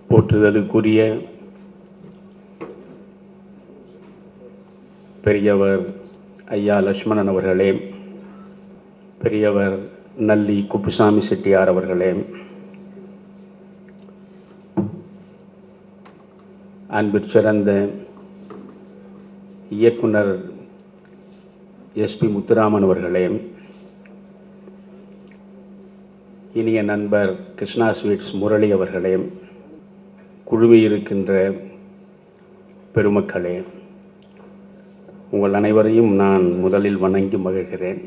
போற்றுதலுக்குரிய பெரியவர் ஐயா லட்சுமணன் அவர்களே பெரியவர் நல்லி குப்புசாமி செட்டியார் அவர்களே அன்பிற் சிறந்த இயக்குனர் எஸ்பி முத்துராமன் அவர்களே இனிய நண்பர் கிருஷ்ணா ஸ்வீட்ஸ் முரளி அவர்களே குழுமி இருக்கின்ற பெருமக்களே உங்கள் அனைவரையும் நான் முதலில் வணங்கி மகிழ்கிறேன்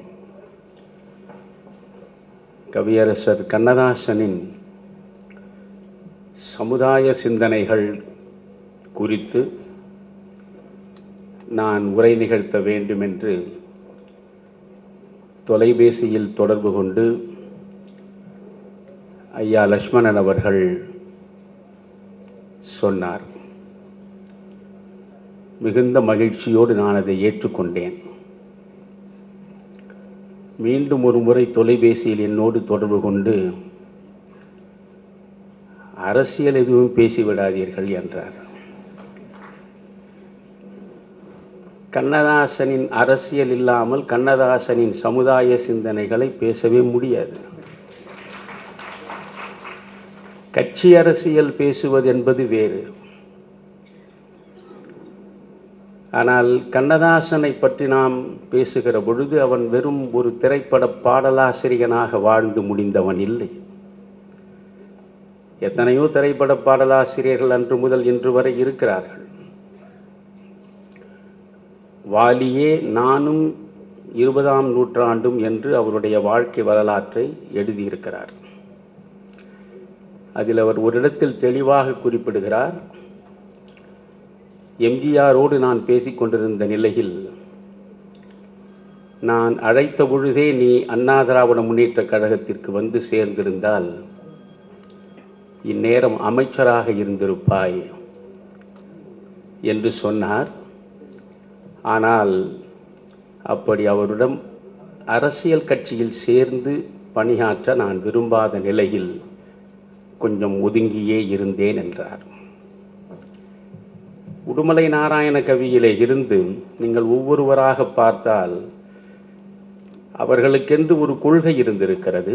கவியரசர் கண்ணதாசனின் சமுதாய சிந்தனைகள் குறித்து நான் உரை நிகழ்த்த வேண்டும் என்று தொலைபேசியில் தொடர்பு கொண்டு ஐயா லக்ஷ்மணன் அவர்கள் சொன்னார் மிகுந்த மகிழ்ச்சியோடு நான் அதை ஏற்றுக்கொண்டேன் மீண்டும் ஒரு முறை தொலைபேசியில் என்னோடு தொடர்பு கொண்டு அரசியல் எதுவும் பேசிவிடாதீர்கள் என்றார் கண்ணதாசனின் அரசியல் இல்லாமல் கண்ணதாசனின் சமுதாய சிந்தனைகளை பேசவே முடியாது கட்சி அரசியல் பேசுவது என்பது வேறு ஆனால் கண்ணதாசனை பற்றி நாம் பேசுகிற பொழுது அவன் வெறும் ஒரு திரைப்பட பாடலாசிரியனாக வாழ்ந்து முடிந்தவன் இல்லை எத்தனையோ திரைப்பட பாடலாசிரியர்கள் அன்று முதல் இன்று வரை இருக்கிறார்கள் வாலியே நானும் இருபதாம் நூற்றாண்டும் என்று அவருடைய வாழ்க்கை வரலாற்றை எழுதியிருக்கிறார் அதில் அவர் ஒரு இடத்தில் தெளிவாக குறிப்பிடுகிறார் எம்ஜிஆரோடு நான் பேசிக்கொண்டிருந்த நிலையில் நான் அழைத்த பொழுதே நீ அண்ணா திராவிட முன்னேற்ற கழகத்திற்கு வந்து சேர்ந்திருந்தால் இந்நேரம் அமைச்சராக இருந்திருப்பாய் என்று சொன்னார் ஆனால் அப்படி அவரிடம் அரசியல் கட்சியில் சேர்ந்து பணியாற்ற நான் விரும்பாத நிலையில் கொஞ்சம் ஒதுங்கியே இருந்தேன் என்றார் உடுமலை நாராயண கவியிலே இருந்து நீங்கள் ஒவ்வொருவராக பார்த்தால் அவர்களுக்கென்று ஒரு கொள்கை இருந்திருக்கிறது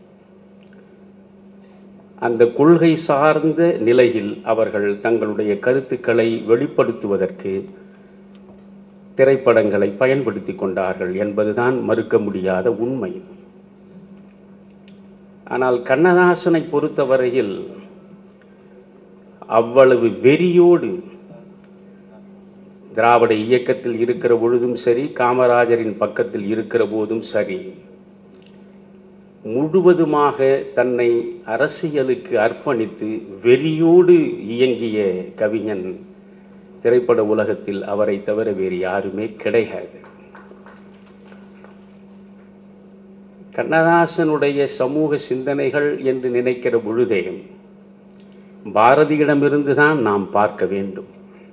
அந்த கொள்கை சார்ந்த நிலையில் அவர்கள் தங்களுடைய கருத்துக்களை வெளிப்படுத்துவதற்கு திரைப்படங்களை பயன்படுத்தி கொண்டார்கள் என்பதுதான் மறுக்க முடியாத உண்மை ஆனால் கண்ணதாசனை பொறுத்தவரையில் அவ்வளவு வெறியோடு திராவிட இயக்கத்தில் இருக்கிற பொழுதும் சரி காமராஜரின் பக்கத்தில் இருக்கிற போதும் சரி முழுவதுமாக தன்னை அரசியலுக்கு அர்ப்பணித்து வெறியோடு இயங்கிய கவிஞன் திரைப்பட உலகத்தில் அவரை தவிர வேறு யாருமே கிடையாது கண்ணதாசனுடைய சமூக சிந்தனைகள் என்று நினைக்கிற பொழுதே பாரதியிடமிருந்து தான் நாம் பார்க்க வேண்டும்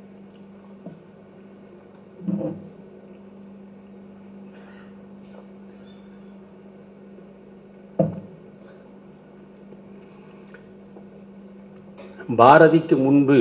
பாரதிக்கு முன்பு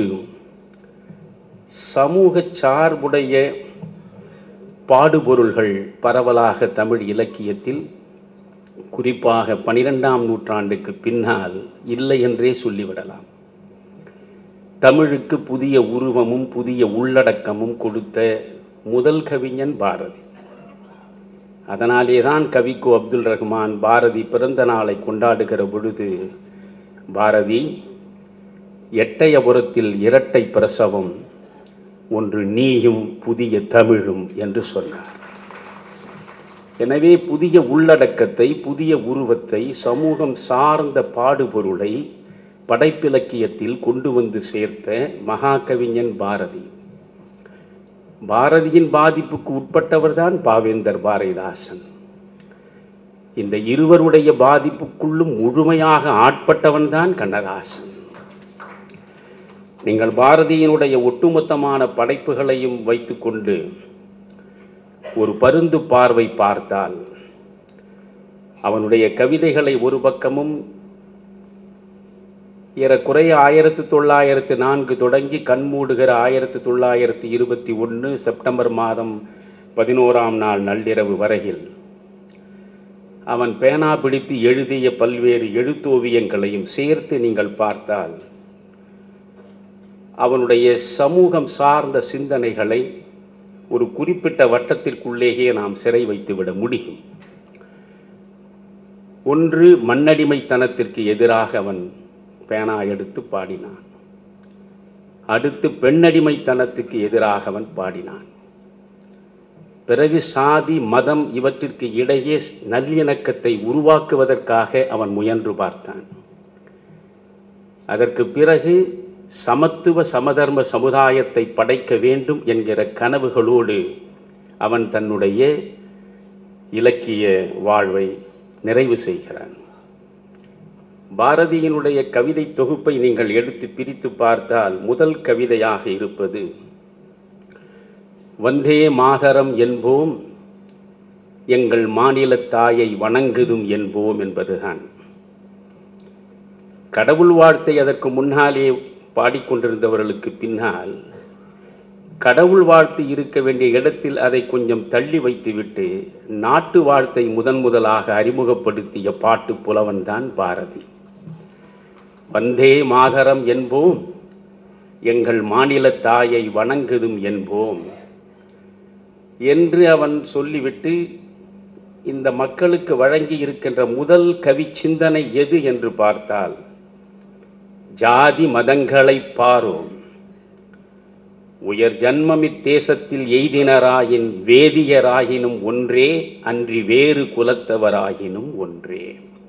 சமூக சார்புடைய பாடுபொருள்கள் பரவலாக தமிழ் இலக்கியத்தில் குறிப்பாக பனிரெண்டாம் நூற்றாண்டுக்கு பின்னால் இல்லை என்றே சொல்லிவிடலாம் தமிழுக்கு புதிய உருவமும் புதிய உள்ளடக்கமும் கொடுத்த முதல் கவிஞன் பாரதி அதனாலே தான் கவிக்கு அப்துல் ரஹ்மான் பாரதி பிறந்த நாளை கொண்டாடுகிற பொழுது பாரதி எட்டயபுரத்தில் இரட்டை பிரசவம் ஒன்று நீயும் புதிய தமிழும் என்று சொன்னார் எனவே புதிய உள்ளடக்கத்தை புதிய உருவத்தை சமூகம் சார்ந்த பாடுபொருளை படைப்பிலக்கியத்தில் கொண்டு வந்து சேர்த்த மகாகவிஞன் பாரதி பாரதியின் பாதிப்புக்கு உட்பட்டவர்தான் பாவேந்தர் பாரதிதாசன் இந்த இருவருடைய பாதிப்புக்குள்ளும் முழுமையாக ஆட்பட்டவன்தான் கண்ணதாசன் நீங்கள் பாரதியினுடைய ஒட்டுமொத்தமான படைப்புகளையும் வைத்துக்கொண்டு ஒரு பருந்து பார்வை பார்த்தால் அவனுடைய கவிதைகளை ஒரு பக்கமும் ஏறக்குறைய ஆயிரத்தி தொள்ளாயிரத்து நான்கு தொடங்கி கண்மூடுகிற ஆயிரத்தி தொள்ளாயிரத்தி இருபத்தி ஒன்று செப்டம்பர் மாதம் பதினோராம் நாள் நள்ளிரவு வரையில் அவன் பேனா பிடித்து எழுதிய பல்வேறு எழுத்தோவியங்களையும் சேர்த்து நீங்கள் பார்த்தால் அவனுடைய சமூகம் சார்ந்த சிந்தனைகளை ஒரு குறிப்பிட்ட வட்டத்திற்குள்ளேயே நாம் சிறை வைத்துவிட முடியும் ஒன்று மண்ணடிமைத்தனத்திற்கு எதிராக அவன் பேனா எடுத்து பாடினான் அடுத்து பெண்ணடிமைத்தனத்துக்கு எதிராக அவன் பாடினான் பிறகு சாதி மதம் இவற்றிற்கு இடையே நல்லிணக்கத்தை உருவாக்குவதற்காக அவன் முயன்று பார்த்தான் அதற்கு பிறகு சமத்துவ சமதர்ம சமுதாயத்தை படைக்க வேண்டும் என்கிற கனவுகளோடு அவன் தன்னுடைய இலக்கிய வாழ்வை நிறைவு செய்கிறான் பாரதியினுடைய கவிதை தொகுப்பை நீங்கள் எடுத்து பிரித்து பார்த்தால் முதல் கவிதையாக இருப்பது வந்தே மாதரம் என்போம் எங்கள் மாநில தாயை வணங்குதும் என்போம் என்பதுதான் கடவுள் வார்த்தை அதற்கு முன்னாலே பாடிக்கொண்டிருந்தவர்களுக்கு பின்னால் கடவுள் வாழ்த்து இருக்க வேண்டிய இடத்தில் அதை கொஞ்சம் தள்ளி வைத்துவிட்டு நாட்டு வாழ்த்தை முதன் முதலாக அறிமுகப்படுத்திய பாட்டு புலவன் தான் பாரதி வந்தே மாதரம் என்போம் எங்கள் மாநில தாயை வணங்குதும் என்போம் என்று அவன் சொல்லிவிட்டு இந்த மக்களுக்கு வழங்கி இருக்கின்ற முதல் கவி சிந்தனை எது என்று பார்த்தால் ஜாதி மதங்களை பாரோம் உயர் ஜன்மமித் தேசத்தில் எய்தினராயின் வேதியராயினும் ஒன்றே அன்றி வேறு குலத்தவராயினும் ஒன்றே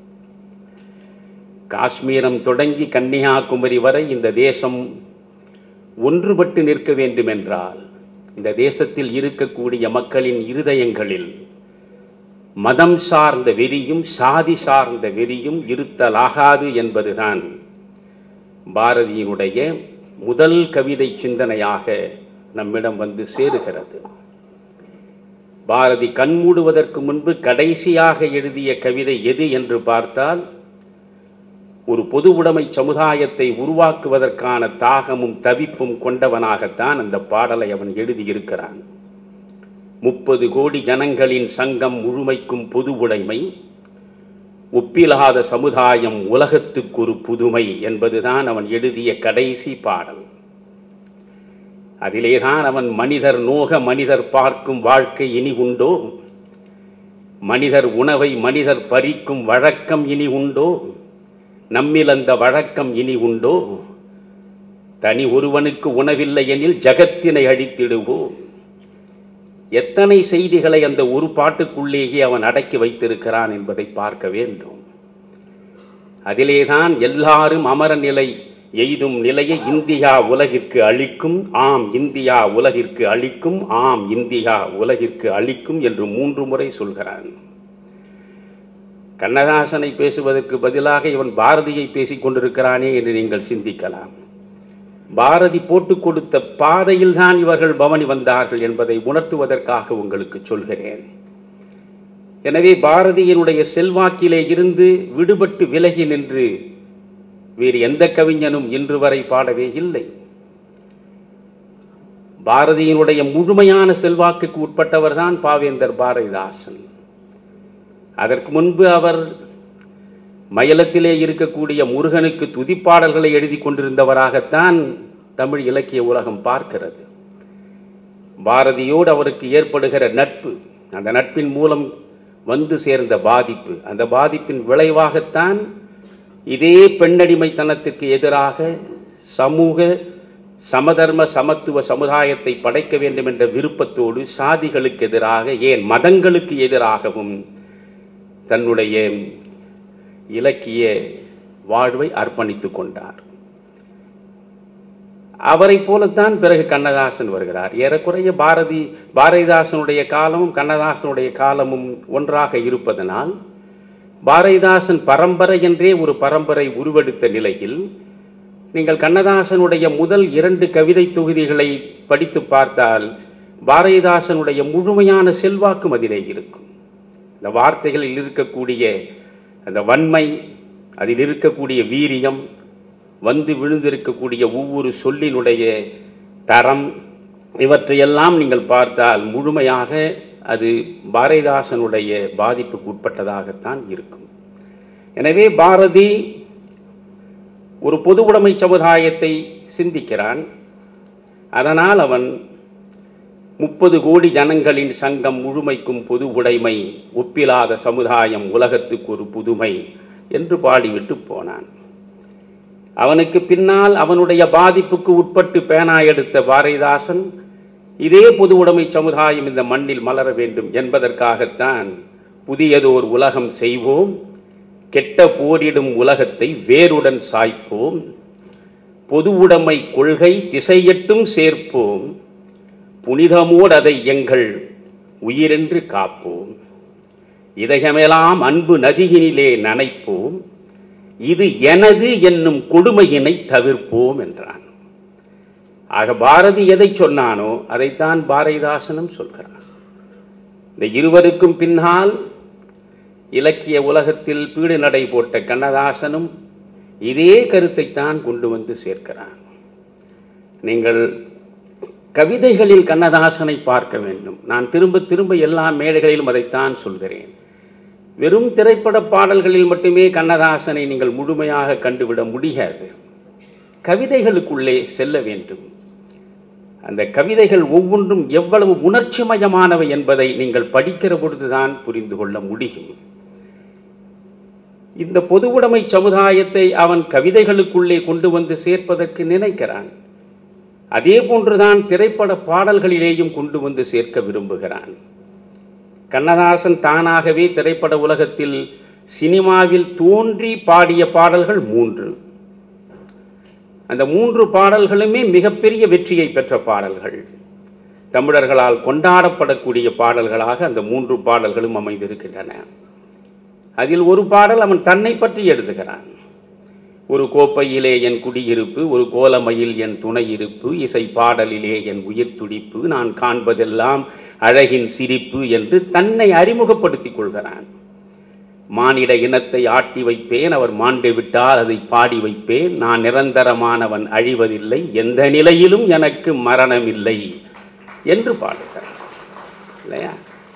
காஷ்மீரம் தொடங்கி கன்னியாகுமரி வரை இந்த தேசம் ஒன்றுபட்டு நிற்க வேண்டுமென்றால் இந்த தேசத்தில் இருக்கக்கூடிய மக்களின் இருதயங்களில் மதம் சார்ந்த வெறியும் சாதி சார்ந்த வெறியும் இருத்தலாகாது என்பதுதான் பாரதியினுடைய முதல் கவிதை சிந்தனையாக நம்மிடம் வந்து சேருகிறது பாரதி கண்மூடுவதற்கு முன்பு கடைசியாக எழுதிய கவிதை எது என்று பார்த்தால் ஒரு பொது உடைமை சமுதாயத்தை உருவாக்குவதற்கான தாகமும் தவிப்பும் கொண்டவனாகத்தான் அந்த பாடலை அவன் எழுதியிருக்கிறான் முப்பது கோடி ஜனங்களின் சங்கம் முழுமைக்கும் பொது உடைமை ஒப்பிலாத சமுதாயம் உலகத்துக்கு ஒரு புதுமை என்பதுதான் அவன் எழுதிய கடைசி பாடல் அதிலேதான் அவன் மனிதர் நோக மனிதர் பார்க்கும் வாழ்க்கை இனி உண்டோ மனிதர் உணவை மனிதர் பறிக்கும் வழக்கம் இனி உண்டோ நம்மில் அந்த வழக்கம் இனி உண்டோ தனி ஒருவனுக்கு உணவில்லை எனில் ஜகத்தினை அழித்திடுவோம் எத்தனை செய்திகளை அந்த ஒரு பாட்டுக்குள்ளேயே அவன் அடக்கி வைத்திருக்கிறான் என்பதை பார்க்க வேண்டும் அதிலேதான் எல்லாரும் அமர நிலை எய்தும் நிலையை இந்தியா உலகிற்கு அளிக்கும் ஆம் இந்தியா உலகிற்கு அளிக்கும் ஆம் இந்தியா உலகிற்கு அளிக்கும் என்று மூன்று முறை சொல்கிறான் கண்ணதாசனை பேசுவதற்கு பதிலாக இவன் பாரதியை பேசிக் கொண்டிருக்கிறானே என்று நீங்கள் சிந்திக்கலாம் பாரதி போட்டுக் கொடுத்த பாதையில் தான் இவர்கள் பவனி வந்தார்கள் என்பதை உணர்த்துவதற்காக உங்களுக்கு சொல்கிறேன் எனவே பாரதியினுடைய செல்வாக்கிலே இருந்து விடுபட்டு விலகி நின்று வேறு எந்த கவிஞனும் இன்று வரை பாடவே இல்லை பாரதியினுடைய முழுமையான செல்வாக்குக்கு உட்பட்டவர் தான் பாவேந்தர் பாரதிதாசன் அதற்கு முன்பு அவர் மயிலத்திலே இருக்கக்கூடிய முருகனுக்கு துதிப்பாடல்களை எழுதி கொண்டிருந்தவராகத்தான் தமிழ் இலக்கிய உலகம் பார்க்கிறது பாரதியோடு அவருக்கு ஏற்படுகிற நட்பு அந்த நட்பின் மூலம் வந்து சேர்ந்த பாதிப்பு அந்த பாதிப்பின் விளைவாகத்தான் இதே பெண்ணடிமைத்தனத்திற்கு எதிராக சமூக சமதர்ம சமத்துவ சமுதாயத்தை படைக்க வேண்டும் என்ற விருப்பத்தோடு சாதிகளுக்கு எதிராக ஏன் மதங்களுக்கு எதிராகவும் தன்னுடைய இலக்கிய வாழ்வை அர்ப்பணித்துக் கொண்டார் அவரை போலத்தான் பிறகு கண்ணதாசன் வருகிறார் ஏறக்குறைய பாரதி பாரதிதாசனுடைய காலமும் கண்ணதாசனுடைய காலமும் ஒன்றாக இருப்பதனால் பாரதிதாசன் பரம்பரை என்றே ஒரு பரம்பரை உருவெடுத்த நிலையில் நீங்கள் கண்ணதாசனுடைய முதல் இரண்டு கவிதை தொகுதிகளை படித்து பார்த்தால் பாரதிதாசனுடைய முழுமையான செல்வாக்கும் அதிலே இருக்கும் இந்த வார்த்தைகளில் இருக்கக்கூடிய அந்த வன்மை அதில் இருக்கக்கூடிய வீரியம் வந்து விழுந்திருக்கக்கூடிய ஒவ்வொரு சொல்லினுடைய தரம் இவற்றையெல்லாம் நீங்கள் பார்த்தால் முழுமையாக அது பாரதிதாசனுடைய பாதிப்புக்கு உட்பட்டதாகத்தான் இருக்கும் எனவே பாரதி ஒரு பொது உடைமை சமுதாயத்தை சிந்திக்கிறான் அதனால் அவன் முப்பது கோடி ஜனங்களின் சங்கம் முழுமைக்கும் பொது உடைமை ஒப்பிலாத சமுதாயம் உலகத்துக்கு ஒரு புதுமை என்று பாடிவிட்டு போனான் அவனுக்கு பின்னால் அவனுடைய பாதிப்புக்கு உட்பட்டு பேனா எடுத்த பாரதிதாசன் இதே பொது உடைமை சமுதாயம் இந்த மண்ணில் மலர வேண்டும் என்பதற்காகத்தான் புதியதோர் உலகம் செய்வோம் கெட்ட போரிடும் உலகத்தை வேருடன் சாய்ப்போம் பொது உடைமை கொள்கை திசையட்டும் சேர்ப்போம் புனிதமோடு அதை எங்கள் உயிரென்று காப்போம் இதயமெல்லாம் அன்பு நதியினிலே நனைப்போம் இது எனது என்னும் கொடுமையினை தவிர்ப்போம் என்றான் ஆக பாரதி எதை சொன்னானோ அதைத்தான் பாரதிதாசனும் சொல்கிறான் இந்த இருவருக்கும் பின்னால் இலக்கிய உலகத்தில் பீடு நடை போட்ட கண்ணதாசனும் இதே கருத்தைத்தான் கொண்டு வந்து சேர்க்கிறான் நீங்கள் கவிதைகளில் கண்ணதாசனை பார்க்க வேண்டும் நான் திரும்ப திரும்ப எல்லா மேடைகளிலும் அதைத்தான் சொல்கிறேன் வெறும் திரைப்பட பாடல்களில் மட்டுமே கண்ணதாசனை நீங்கள் முழுமையாக கண்டுவிட முடியாது கவிதைகளுக்குள்ளே செல்ல வேண்டும் அந்த கவிதைகள் ஒவ்வொன்றும் எவ்வளவு உணர்ச்சிமயமானவை என்பதை நீங்கள் படிக்கிற பொழுதுதான் புரிந்து கொள்ள முடியும் இந்த பொது உடைமை சமுதாயத்தை அவன் கவிதைகளுக்குள்ளே கொண்டு வந்து சேர்ப்பதற்கு நினைக்கிறான் அதே போன்றுதான் திரைப்பட பாடல்களிலேயும் கொண்டு வந்து சேர்க்க விரும்புகிறான் கண்ணதாசன் தானாகவே திரைப்பட உலகத்தில் சினிமாவில் தோன்றி பாடிய பாடல்கள் மூன்று அந்த மூன்று பாடல்களுமே மிகப்பெரிய வெற்றியை பெற்ற பாடல்கள் தமிழர்களால் கொண்டாடப்படக்கூடிய பாடல்களாக அந்த மூன்று பாடல்களும் அமைந்திருக்கின்றன அதில் ஒரு பாடல் அவன் தன்னை பற்றி எழுதுகிறான் ஒரு கோப்பையிலே என் குடியிருப்பு ஒரு கோலமையில் என் துணை இருப்பு இசை பாடலிலே என் உயிர் துடிப்பு நான் காண்பதெல்லாம் அழகின் சிரிப்பு என்று தன்னை அறிமுகப்படுத்திக் கொள்கிறான் மானிட இனத்தை ஆட்டி வைப்பேன் அவர் மாண்டு விட்டால் அதை பாடி வைப்பேன் நான் நிரந்தரமானவன் அழிவதில்லை எந்த நிலையிலும் எனக்கு மரணமில்லை என்று பாடுகிறான் இல்லையா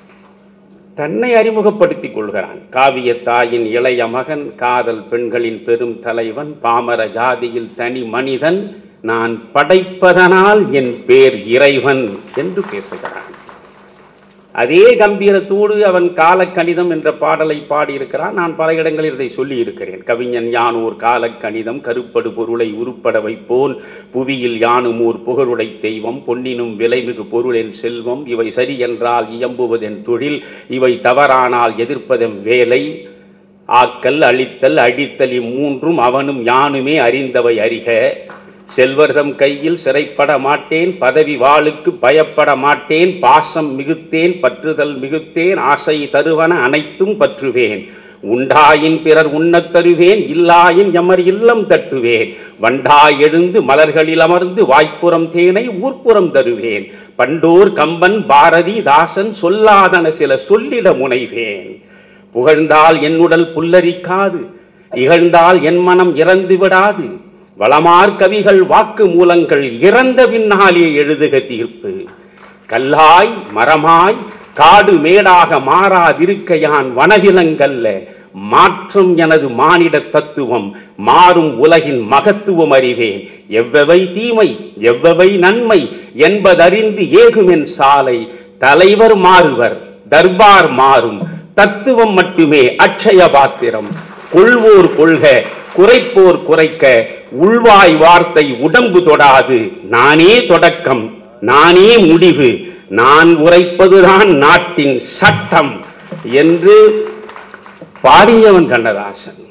தன்னை அறிமுகப்படுத்திக் கொள்கிறான் காவிய தாயின் இளைய மகன் காதல் பெண்களின் பெரும் தலைவன் பாமர ஜாதியில் தனி மனிதன் நான் படைப்பதனால் என் பேர் இறைவன் என்று பேசுகிறான் அதே கம்பீரத்தோடு அவன் காலக்கணிதம் என்ற பாடலை பாடியிருக்கிறான் நான் பல இடங்களில் இதை சொல்லி இருக்கிறேன் கவிஞன் யானூர் காலக்கணிதம் கருப்படு பொருளை உருப்பட வைப்போன் புவியில் யானுமூர் புகழுடை தெய்வம் பொன்னினும் விலைமிகு பொருளின் செல்வம் இவை சரி என்றால் இயம்புவதென் தொழில் இவை தவறானால் எதிர்ப்பதென் வேலை ஆக்கல் அழித்தல் அழித்தல் இம்மூன்றும் அவனும் யானுமே அறிந்தவை அறிக செல்வர்தம் கையில் சிறைப்பட மாட்டேன் பதவி வாளுக்கு பயப்பட மாட்டேன் பாசம் மிகுத்தேன் பற்றுதல் மிகுத்தேன் ஆசை தருவன அனைத்தும் பற்றுவேன் உண்டாயின் பிறர் உண்ணத் தருவேன் இல்லாயின் எமர் இல்லம் தட்டுவேன் வண்டாய் எழுந்து மலர்களில் அமர்ந்து வாய்ப்புறம் தேனை ஊர்ப்புறம் தருவேன் பண்டோர் கம்பன் பாரதி தாசன் சொல்லாதன சில சொல்லிட முனைவேன் புகழ்ந்தால் என்னுடல் புல்லரிக்காது இகழ்ந்தால் என் மனம் இறந்து விடாது வளமார் கவிகள் வாக்கு மூலங்கள் இறந்த பின்னாலே எழுதுக தீர்ப்பு கல்லாய் மரமாய் காடு மேடாக மாறாதிருக்க யான் வனவிலங்கல்ல மாற்றம் எனது மானிட தத்துவம் மாறும் உலகின் மகத்துவம் அறிவேன் எவ்வவை தீமை எவ்வவை நன்மை என்பதறிந்து ஏகுமென் சாலை தலைவர் மாறுவர் தர்பார் மாறும் தத்துவம் மட்டுமே அட்சய பாத்திரம் கொள்வோர் கொள்க குறைப்போர் குறைக்க உள்வாய் வார்த்தை உடம்பு தொடாது நானே தொடக்கம் நானே முடிவு நான் உரைப்பதுதான் நாட்டின் சட்டம் என்று பாடியவன் கண்ணதாசன்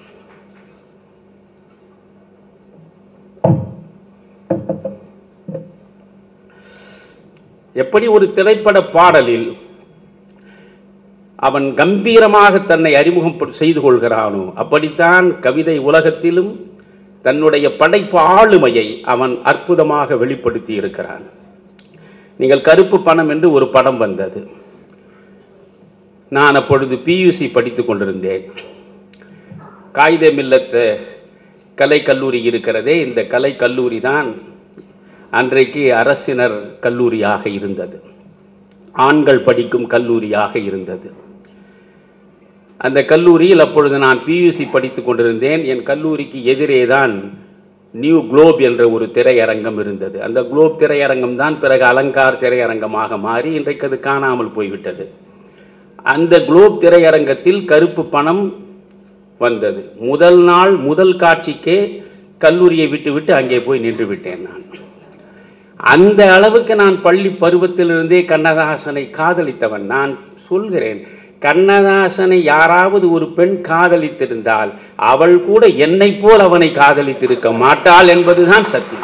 எப்படி ஒரு திரைப்பட பாடலில் அவன் கம்பீரமாக தன்னை அறிமுகம் ப- செய்து கொள்கிறானோ அப்படித்தான் கவிதை உலகத்திலும் தன்னுடைய படைப்பு ஆளுமையை அவன் அற்புதமாக வெளிப்படுத்தி இருக்கிறான் நீங்கள் கருப்பு பணம் என்று ஒரு படம் வந்தது நான் அப்பொழுது பியூசி படித்துக் கொண்டிருந்தேன் காகித மில்லத்தை கலை கல்லூரி இருக்கிறதே இந்த கலை கல்லூரி தான் அன்றைக்கு அரசினர் கல்லூரியாக இருந்தது ஆண்கள் படிக்கும் கல்லூரியாக இருந்தது அந்த கல்லூரியில் அப்பொழுது நான் பியூசி படித்துக் கொண்டிருந்தேன் என் கல்லூரிக்கு எதிரே தான் நியூ குளோப் என்ற ஒரு திரையரங்கம் இருந்தது அந்த குளோப் திரையரங்கம் தான் பிறகு அலங்கார் திரையரங்கமாக மாறி இன்றைக்கு அது காணாமல் போய்விட்டது அந்த குளோப் திரையரங்கத்தில் கருப்பு பணம் வந்தது முதல் நாள் முதல் காட்சிக்கே கல்லூரியை விட்டு விட்டு அங்கே போய் நின்று விட்டேன் நான் அந்த அளவுக்கு நான் பள்ளி பருவத்திலிருந்தே கண்ணதாசனை காதலித்தவன் நான் சொல்கிறேன் கண்ணதாசனை யாராவது ஒரு பெண் காதலித்திருந்தால் அவள் கூட என்னை போல் அவனை காதலித்திருக்க மாட்டாள் என்பதுதான் சத்தியம்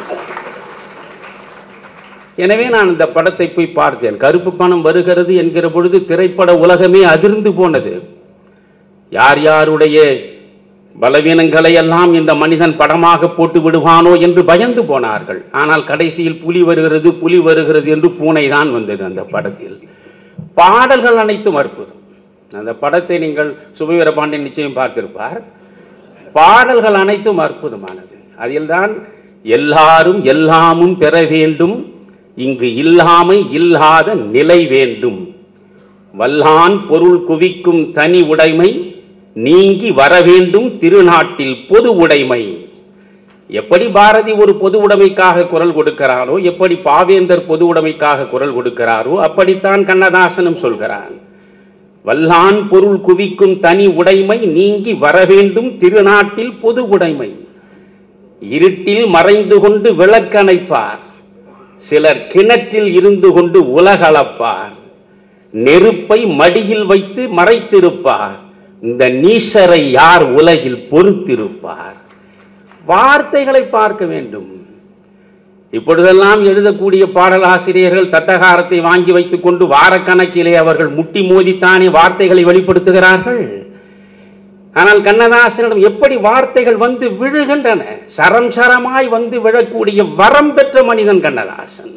எனவே நான் இந்த படத்தை போய் பார்த்தேன் கருப்பு பணம் வருகிறது என்கிற பொழுது திரைப்பட உலகமே அதிர்ந்து போனது யார் யாருடைய பலவீனங்களை எல்லாம் இந்த மனிதன் படமாக போட்டு விடுவானோ என்று பயந்து போனார்கள் ஆனால் கடைசியில் புலி வருகிறது புலி வருகிறது என்று பூனை தான் வந்தது அந்த படத்தில் பாடல்கள் அனைத்தும் அற்புதம் அந்த படத்தை நீங்கள் சுபவீர பாண்டியன் நிச்சயம் பார்த்திருப்பார் பாடல்கள் அனைத்தும் அற்புதமானது அதில்தான் எல்லாரும் எல்லாமும் பெற வேண்டும் இங்கு இல்லாமை இல்லாத நிலை வேண்டும் வல்லான் பொருள் குவிக்கும் தனி உடைமை நீங்கி வர வேண்டும் திருநாட்டில் பொது உடைமை எப்படி பாரதி ஒரு பொது உடைமைக்காக குரல் கொடுக்கிறாரோ எப்படி பாவேந்தர் பொது உடைமைக்காக குரல் கொடுக்கிறாரோ அப்படித்தான் கண்ணதாசனும் சொல்கிறான் வல்லான் பொருள் குவிக்கும் தனி உடைமை நீங்கி வர வேண்டும் திருநாட்டில் பொது உடைமை இருட்டில் மறைந்து கொண்டு விளக்கணைப்பார் சிலர் கிணற்றில் இருந்து கொண்டு உலகளப்பார் நெருப்பை மடியில் வைத்து மறைத்திருப்பார் இந்த நீசரை யார் உலகில் பொறுத்திருப்பார் வார்த்தைகளை பார்க்க வேண்டும் இப்பொழுதெல்லாம் எழுதக்கூடிய பாடலாசிரியர்கள் தட்டகாரத்தை வாங்கி வைத்துக் கொண்டு வாரக்கணக்கிலே அவர்கள் முட்டி மோதித்தானே வார்த்தைகளை வெளிப்படுத்துகிறார்கள் ஆனால் கண்ணதாசனிடம் எப்படி வார்த்தைகள் வந்து விழுகின்றன சரம் சரமாய் வந்து விழக்கூடிய வரம் பெற்ற மனிதன் கண்ணதாசன்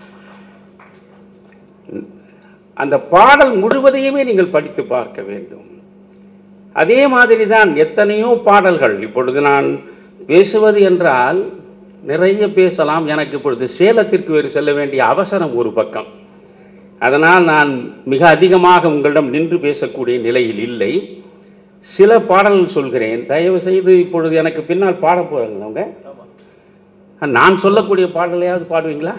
அந்த பாடல் முழுவதையுமே நீங்கள் படித்து பார்க்க வேண்டும் அதே மாதிரி தான் எத்தனையோ பாடல்கள் இப்பொழுது நான் பேசுவது என்றால் நிறைய பேசலாம் எனக்கு இப்பொழுது சேலத்திற்கு வேறு செல்ல வேண்டிய அவசரம் ஒரு பக்கம் அதனால் நான் மிக அதிகமாக உங்களிடம் நின்று பேசக்கூடிய நிலையில் இல்லை சில பாடல்கள் சொல்கிறேன் தயவு செய்து இப்பொழுது எனக்கு பின்னால் பாட போகிறாங்க அவங்க நான் சொல்லக்கூடிய பாடலையாவது பாடுவீங்களா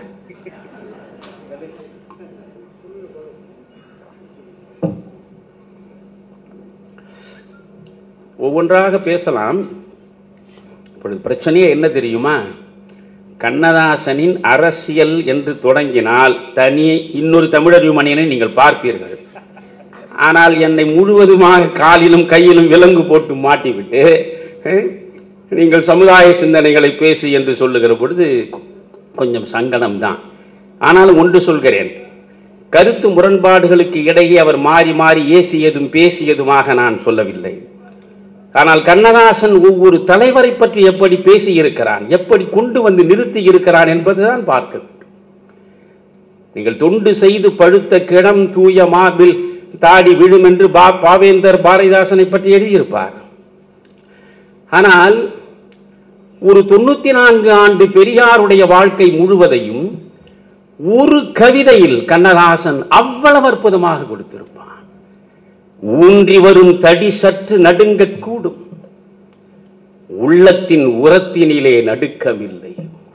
ஒவ்வொன்றாக பேசலாம் இப்பொழுது பிரச்சனையே என்ன தெரியுமா கண்ணதாசனின் அரசியல் என்று தொடங்கினால் தனி இன்னொரு தமிழறிவு மணியனை நீங்கள் பார்ப்பீர்கள் ஆனால் என்னை முழுவதுமாக காலிலும் கையிலும் விலங்கு போட்டு மாட்டிவிட்டு அஹ், நீங்கள் சமுதாய சிந்தனைகளை பேசு என்று சொல்லுகிற பொழுது கொஞ்சம் சங்கடம்தான் ஆனாலும் ஒன்று சொல்கிறேன் கருத்து முரண்பாடுகளுக்கு இடையே அவர் மாறி மாறி ஏசியதும் பேசியதுமாக நான் சொல்லவில்லை ஆனால் கண்ணதாசன் ஒவ்வொரு தலைவரை பற்றி எப்படி பேசி இருக்கிறான் எப்படி கொண்டு வந்து நிறுத்தி இருக்கிறான் என்பதுதான் பார்க்க வேண்டும். நீங்கள் தொண்டு செய்து பழுத்த கிடம் தூய மார்பில் தாடி விழும் என்று பா பாவேந்தர் பாரதிதாசனை பற்றி எழுதியிருப்பார் ஆனால் ஒரு தொண்ணூத்தி நான்கு ஆண்டு பெரியாருடைய வாழ்க்கை முழுவதையும் ஒரு கவிதையில் கண்ணதாசன் அவ்வளவு அற்புதமாக கொடுத்திருப்பான் ஊன்றி வரும் தடி சற்று நடுங்கக் கூடும் உள்ளத்தின் உரத்தினிலே நடுக்கமில்லை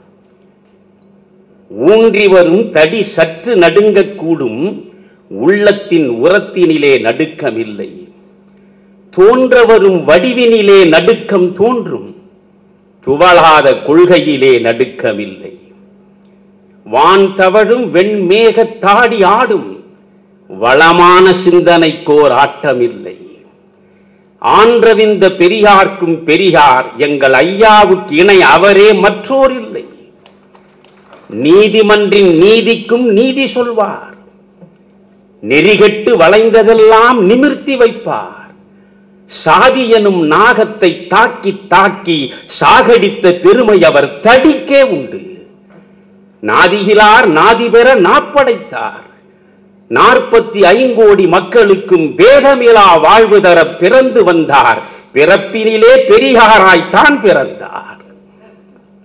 ஊன்றி வரும் தடி சற்று நடுங்கக் கூடும் உள்ளத்தின் உரத்தினிலே நடுக்கமில்லை தோன்ற வரும் வடிவினிலே நடுக்கம் தோன்றும் துவளாத கொள்கையிலே நடுக்கமில்லை வான் தவழும் வெண்மேகத் தாடி ஆடும் வளமான சிந்தனைக்கோர் ஆட்டமில்லை ஆன்றவிந்த பெரியார்க்கும் பெரியார் எங்கள் ஐயாவுக்கு இணை அவரே மற்றோர் இல்லை நீதிமன்றின் நீதிக்கும் நீதி சொல்வார் நெறிகெட்டு வளைந்ததெல்லாம் நிமிர்த்தி வைப்பார் சாதி எனும் நாகத்தை தாக்கி தாக்கி சாகடித்த பெருமை அவர் தடிக்கே உண்டு நாதிகிலார் நாதி பெற நாப்படைத்தார் நாற்பத்தி ஐங்கோடி மக்களுக்கும் பேதமிலா வாழ்வு தர பிறந்து வந்தார் பிறப்பினிலே பெரியாராய் தான் பிறந்தார்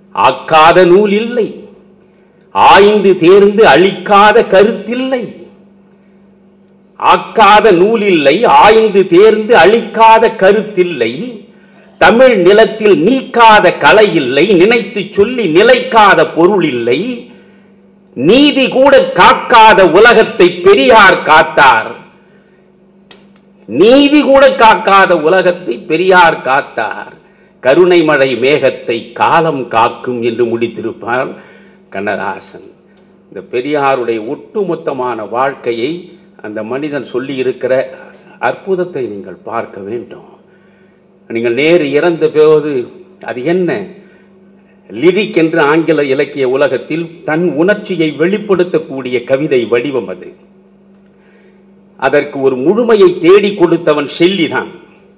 ஆக்காத நூல் இல்லை ஆய்ந்து தேர்ந்து அழிக்காத கருத்தில்லை ஆக்காத நூல் இல்லை ஆய்ந்து தேர்ந்து அழிக்காத கருத்தில்லை தமிழ் நிலத்தில் நீக்காத கலை இல்லை நினைத்து சொல்லி நிலைக்காத பொருள் இல்லை நீதி கூட காக்காத உலகத்தை பெரியார் காத்தார் நீதி கூட காக்காத உலகத்தை பெரியார் காத்தார் கருணை மழை மேகத்தை காலம் காக்கும் என்று முடித்திருப்பார் கண்ணதாசன் இந்த பெரியாருடைய ஒட்டுமொத்தமான வாழ்க்கையை அந்த மனிதன் சொல்லி இருக்கிற அற்புதத்தை நீங்கள் பார்க்க வேண்டும் நீங்கள் நேரு இறந்த போது அது என்ன லிரிக் என்று ஆங்கில இலக்கிய உலகத்தில் தன் உணர்ச்சியை வெளிப்படுத்தக்கூடிய கவிதை வடிவம் அது அதற்கு ஒரு முழுமையை தேடி கொடுத்தவன் ஷெல்லி தான்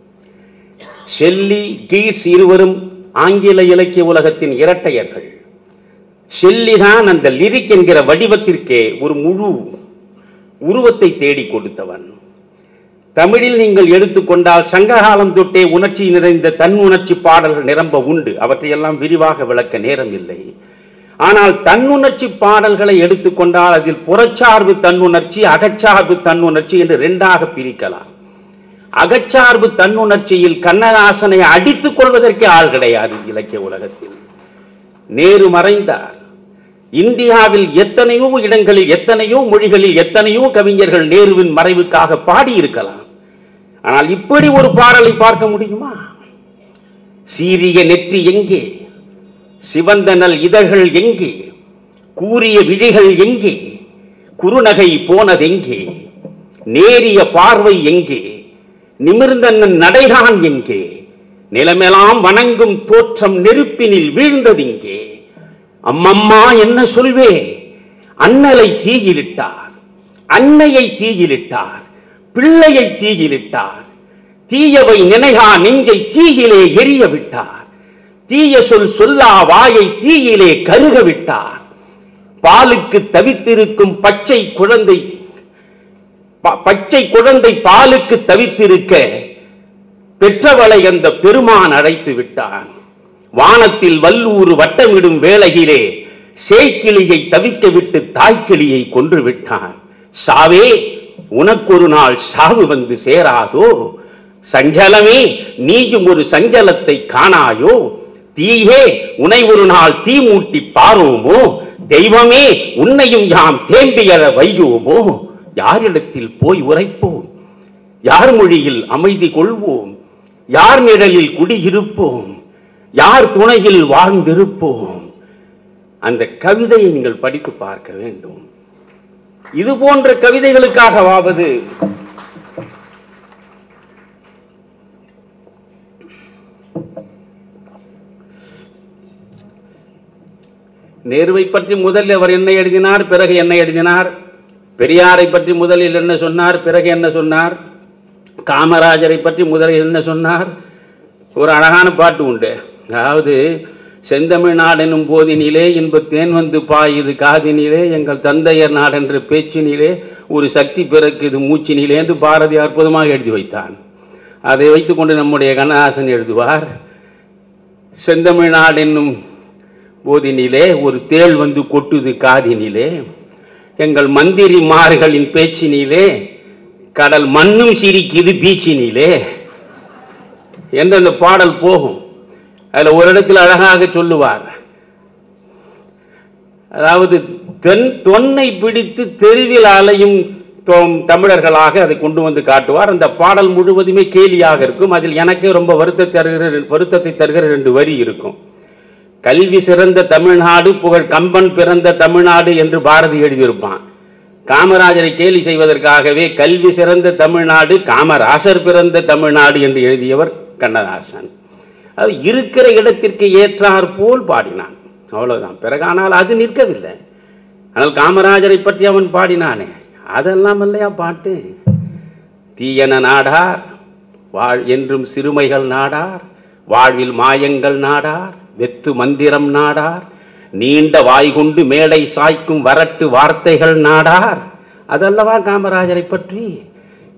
ஷெல்லி கீட்ஸ் இருவரும் ஆங்கில இலக்கிய உலகத்தின் இரட்டையர்கள் ஷெல்லி தான் அந்த லிரிக் என்கிற வடிவத்திற்கே ஒரு முழு உருவத்தை தேடி கொடுத்தவன் தமிழில் நீங்கள் எடுத்துக்கொண்டால் சங்ககாலம் தொட்டே உணர்ச்சி நிறைந்த தன் உணர்ச்சி பாடல்கள் நிரம்ப உண்டு அவற்றையெல்லாம் விரிவாக விளக்க நேரம் இல்லை ஆனால் தன்னுணர்ச்சி பாடல்களை எடுத்துக்கொண்டால் அதில் புறச்சார்பு தன்னுணர்ச்சி அகச்சார்பு தன்னுணர்ச்சி என்று இரண்டாக பிரிக்கலாம் அகச்சார்பு தன்னுணர்ச்சியில் கண்ணதாசனை அடித்துக் கொள்வதற்கே ஆள் கிடையாது இலக்கிய உலகத்தில் நேரு மறைந்தார் இந்தியாவில் எத்தனையோ இடங்களில் எத்தனையோ மொழிகளில் எத்தனையோ கவிஞர்கள் நேருவின் மறைவுக்காக பாடியிருக்கலாம் ஆனால் இப்படி ஒரு பாடலை பார்க்க முடியுமா சீரிய நெற்றி எங்கே சிவந்தனல் இதழ்கள் எங்கே கூறிய விழிகள் எங்கே குறுநகை போனதெங்கே நேரிய பார்வை எங்கே நிமிர்ந்தனன் நடைதான் எங்கே நிலமெல்லாம் வணங்கும் தோற்றம் நெருப்பினில் வீழ்ந்ததிங்கே அம்மம்மா என்ன சொல்வேன் அண்ணலை தீயிலிட்டார் அன்னையை தீயிலிட்டார் பிள்ளையை தீயிலிட்டார் தீயவை நினைகா நெஞ்சை தீயிலே எரிய விட்டார் தீய சொல் சொல்லா வாயை தீயிலே கருக விட்டார் பாலுக்கு தவித்திருக்கும் பச்சை குழந்தை ப- பச்சை குழந்தை பாலுக்கு தவித்திருக்க பெற்றவளை அந்த பெருமான் அழைத்து விட்டான் வானத்தில் வல்லூர் வட்டமிடும் வேளையிலே சேய்க்கிளியை தவிக்க விட்டு தாய்க்கிளியை கொன்று விட்டான் சாவே உனக்கொரு நாள் சாவு வந்து சேராதோ சஞ்சலமே நீயும் ஒரு சஞ்சலத்தை காணாயோ தீயே உனை ஒரு நாள் தீ மூட்டி பாரோமோ தெய்வமே உன்னையும் யாம் தேம்பியற வையோமோ யாரிடத்தில் போய் உரைப்போம் யார் மொழியில் அமைதி கொள்வோம் யார் நிழலில் குடியிருப்போம் யார் துணையில் வாழ்ந்திருப்போம் அந்த கவிதையை நீங்கள் படித்து பார்க்க வேண்டும் இது போன்ற கவிதைகளுக்காகவாவது நேருவை பற்றி முதலில் அவர் என்ன எழுதினார் பிறகு என்ன எழுதினார் பெரியாரை பற்றி முதலில் என்ன சொன்னார் பிறகு என்ன சொன்னார் காமராஜரை பற்றி முதலில் என்ன சொன்னார் ஒரு அழகான பாட்டு உண்டு அதாவது செந்தமிழ் நாடெனும் போதினிலே இன்பத்தேன் வந்து பாயுது காதினிலே எங்கள் தந்தையர் நாடென்ற பேச்சினிலே ஒரு சக்தி பிறக்குது மூச்சினிலே என்று பாரதி அற்புதமாக எழுதி வைத்தான் அதை வைத்துக்கொண்டு நம்முடைய கண்ணதாசன் எழுதுவார் செந்தமிழ் நாடென்னும் போதினிலே ஒரு தேள் வந்து கொட்டுது காதினிலே எங்கள் மந்திரிமார்களின் பேச்சினிலே கடல் மண்ணும் சிரிக்குது பீச்சினிலே என்று அந்த பாடல் போகும் அதில் ஒரு இடத்தில் அழகாக சொல்லுவார் அதாவது தென் தொன்னை பிடித்து தெருவில் அலையும் தோம் தமிழர்களாக அதை கொண்டு வந்து காட்டுவார் அந்த பாடல் முழுவதுமே கேலியாக இருக்கும் அதில் எனக்கே ரொம்ப வருத்தத்தை தருகிற வருத்தத்தை தருகிற ரெண்டு வரி இருக்கும் கல்வி சிறந்த தமிழ்நாடு புகழ் கம்பன் பிறந்த தமிழ்நாடு என்று பாரதி எழுதியிருப்பான் காமராஜரை கேலி செய்வதற்காகவே கல்வி சிறந்த தமிழ்நாடு காமராசர் பிறந்த தமிழ்நாடு என்று எழுதியவர் கண்ணதாசன் அது இருக்கிற இடத்திற்கு ஏற்றார் போல் பாடினான் அவ்வளவுதான் பிறகு ஆனால் அது நிற்கவில்லை ஆனால் காமராஜரை பற்றி அவன் பாடினானே அதெல்லாம் இல்லையா பாட்டு தீயன நாடார் வாழ் என்றும் சிறுமைகள் நாடார் வாழ்வில் மாயங்கள் நாடார் வெத்து மந்திரம் நாடார் நீண்ட வாய் கொண்டு மேடை சாய்க்கும் வரட்டு வார்த்தைகள் நாடார் அதல்லவா காமராஜரை பற்றி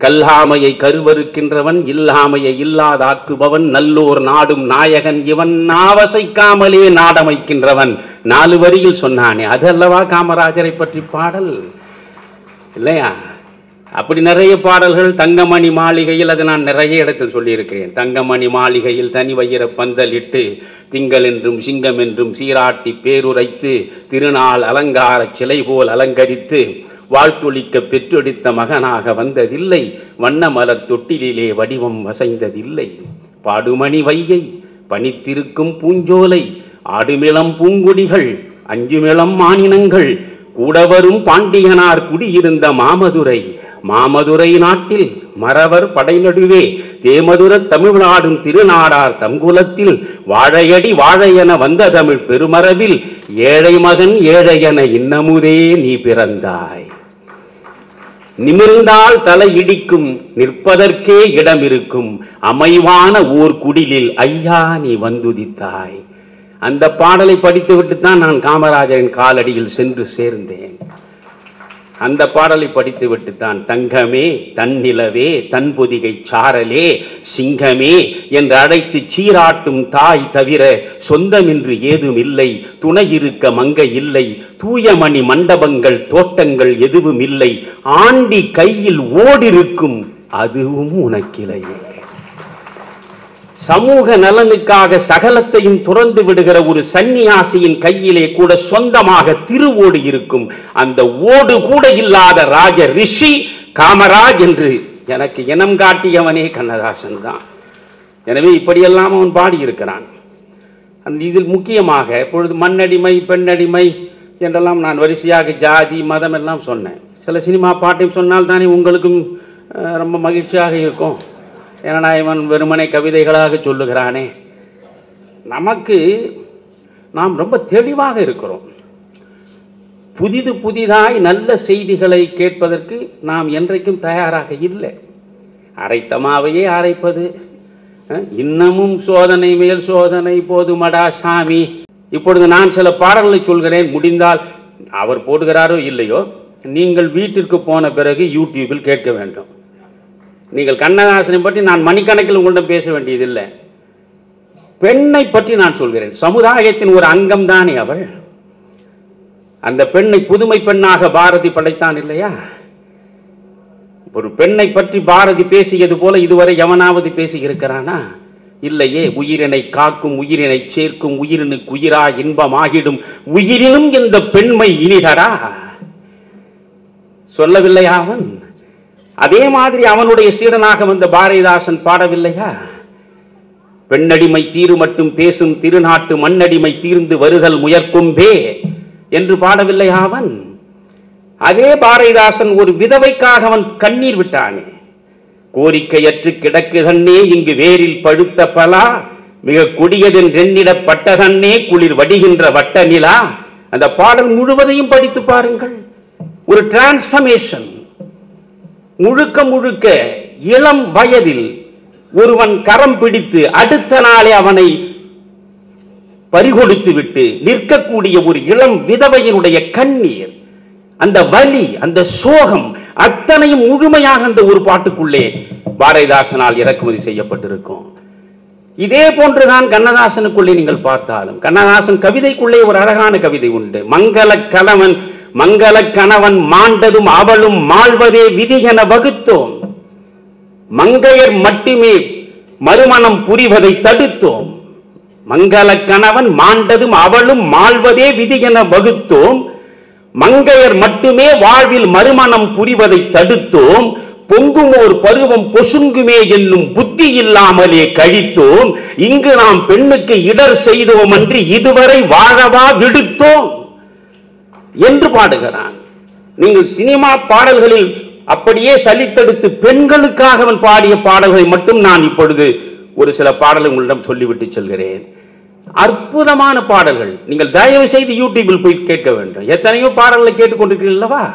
கல்லாமையை கருவறுக்கின்றவன் இல்லாமையை இல்லாதாக்குபவன் நல்லோர் நாடும் நாயகன் இவன் நாவசைக்காமலே நாடமைக்கின்றவன் நாலு வரியில் சொன்னானே அது அல்லவா காமராஜரை பற்றி பாடல் இல்லையா அப்படி நிறைய பாடல்கள் தங்கமணி மாளிகையில் அதை நான் நிறைய இடத்தில் சொல்லியிருக்கிறேன் தங்கமணி மாளிகையில் தனி வைர பந்தலிட்டு திங்கள் என்றும் சிங்கம் என்றும் சீராட்டி பேருரைத்து திருநாள் அலங்கார சிலை போல் அலங்கரித்து வாழ்த்தொழிக்க பெற்றெடுத்த மகனாக வந்ததில்லை வண்ண மலர் தொட்டிலிலே வடிவம் வசைந்ததில்லை பாடுமணி வைகை பனித்திருக்கும் பூஞ்சோலை ஆடுமிளம் பூங்குடிகள் அஞ்சுமிளம் மானினங்கள் கூட வரும் பாண்டியனார் குடியிருந்த மாமதுரை மாமதுரை நாட்டில் மறவர் படை நடுவே தேமதுர தமிழ்நாடும் திருநாடார் தங்குலத்தில் வாழையடி வாழையென வந்த தமிழ் பெருமரபில் ஏழை மகன் ஏழையென இன்னமுதே நீ பிறந்தாய் நிமிர்ந்தால் தலை இடிக்கும் நிற்பதற்கே இடம் இருக்கும் அமைவான ஓர் குடிலில் ஐயா நீ வந்துதித்தாய் அந்த பாடலை படித்துவிட்டு தான் நான் காமராஜரின் காலடியில் சென்று சேர்ந்தேன் அந்த பாடலை படித்துவிட்டு தான் தங்கமே தன்னிலவே தன்பொதிகை சாரலே சிங்கமே என்று அழைத்து சீராட்டும் தாய் தவிர சொந்தமின்றி ஏதும் இல்லை துணை இருக்க மங்கை இல்லை தூயமணி மண்டபங்கள் தோட்டங்கள் எதுவும் இல்லை ஆண்டி கையில் ஓடிருக்கும் அதுவும் உனக்கில்லையே சமூக நலனுக்காக சகலத்தையும் துறந்து விடுகிற ஒரு சன்னியாசியின் கையிலே கூட சொந்தமாக திருவோடு இருக்கும் அந்த ஓடு கூட இல்லாத ராஜ ரிஷி காமராஜ் என்று எனக்கு இனம் காட்டியவனே கண்ணதாசன் தான் எனவே இப்படியெல்லாம் அவன் பாடியிருக்கிறான் அந்த இதில் முக்கியமாக இப்பொழுது மண்ணடிமை பெண்ணடிமை என்றெல்லாம் நான் வரிசையாக ஜாதி மதம் எல்லாம் சொன்னேன் சில சினிமா பாட்டையும் சொன்னால் தானே உங்களுக்கும் அஹ், ரொம்ப மகிழ்ச்சியாக இருக்கும் ஏன்னா இவன் வெறுமனை கவிதைகளாக சொல்லுகிறானே நமக்கு நாம் ரொம்ப தெளிவாக இருக்கிறோம் புதிது புதிதாய் நல்ல செய்திகளை கேட்பதற்கு நாம் என்றைக்கும் தயாராக இல்லை அரைத்த மாவையே அரைப்பது அஹ், இன்னமும் சோதனை மேல் சோதனை போதுமடா சாமி இப்பொழுது நான் சில பாடல்களை சொல்கிறேன் முடிந்தால் அவர் போடுகிறாரோ இல்லையோ நீங்கள் வீட்டிற்கு போன பிறகு யூடியூபில் கேட்க வேண்டும் நீங்கள் கண்ணதாசனை பற்றி நான் மணிக்கணக்கில் உங்களிடம் பேச வேண்டியதில்லை பெண்ணை பற்றி நான் சொல்கிறேன் சமுதாயத்தின் ஒரு அங்கம் தானே அவள் அந்த பெண்ணை புதுமை பெண்ணாக பாரதி படைத்தான் இல்லையா ஒரு பெண்ணை பற்றி பாரதி பேசியது போல இதுவரை எவனாவது பேசி இருக்கிறானா இல்லையே உயிரினை காக்கும் உயிரினை சேர்க்கும் உயிரினுக்கு உயிரா இன்பமாகிடும் உயிரினும் இந்த பெண்மை இனிதரா சொல்லவில்லையா அவன் அதே மாதிரி அவனுடைய சீடனாக வந்த பாரதிதாசன் பாடவில்லையா பெண்ணடிமை தீரு மட்டும் பேசும் திருநாட்டு மண்ணடிமை தீர்ந்து வருதல் முயற்கும்பே என்று பாடவில்லையா அவன் அதே பாரதிதாசன் ஒரு விதவைக்காக அவன் கண்ணீர் விட்டானே கோரிக்கையற்று கிடக்குதன்னே இங்கு வேரில் பழுத்த பலா மிக கொடியதென் ரெண்ணிடப்பட்டதன்னே குளிர் வடிகின்ற வட்ட நிலா அந்த பாடல் முழுவதையும் படித்து பாருங்கள் ஒரு டிரான்ஸ்பர்மேஷன் முழுக்க முழுக்க இளம் வயதில் ஒருவன் கரம் பிடித்து அடுத்த நாளே அவனை பறிகொடுத்து விட்டு நிற்கக்கூடிய ஒரு இளம் விதவையினுடைய கண்ணீர் அந்த வலி அந்த சோகம் அத்தனையும் முழுமையாக அந்த ஒரு பாட்டுக்குள்ளே பாரதிதாசனால் இறக்குமதி செய்யப்பட்டிருக்கும் இதே போன்றுதான் கண்ணதாசனுக்குள்ளே நீங்கள் பார்த்தாலும் கண்ணதாசன் கவிதைக்குள்ளே ஒரு அழகான கவிதை உண்டு மங்கள கணவன் மங்கள கணவன் மாண்டதும் அவளும் மாழ்வதே விதி என வகுத்தோம் மங்கையர் மட்டுமே மறுமணம் புரிவதை தடுத்தோம் மங்கள கணவன் மாண்டதும் அவளும் மாழ்வதே விதி என வகுத்தோம் மங்கையர் மட்டுமே வாழ்வில் மறுமணம் புரிவதை தடுத்தோம் பொங்கும் ஒரு பருவம் பொசுங்குமே என்னும் புத்தி இல்லாமலே கழித்தோம் இங்கு நாம் பெண்ணுக்கு இடர் செய்தோம் அன்றி இதுவரை வாழவா விடுத்தோம் என்று பாடுகிறான் நீங்கள் சினிமா பாடல்களில் அப்படியே சலித்தெடுத்து பெண்களுக்காக அவன் பாடிய பாடல்களை மட்டும் நான் இப்பொழுது ஒரு சில பாடலை உங்களிடம் சொல்லிவிட்டு செல்கிறேன் அற்புதமான பாடல்கள் நீங்கள் தயவு செய்து யூடியூபில் போய் கேட்க வேண்டும் எத்தனையோ பாடல்களை கேட்டுக்கொண்டிருக்கிறீர்களவா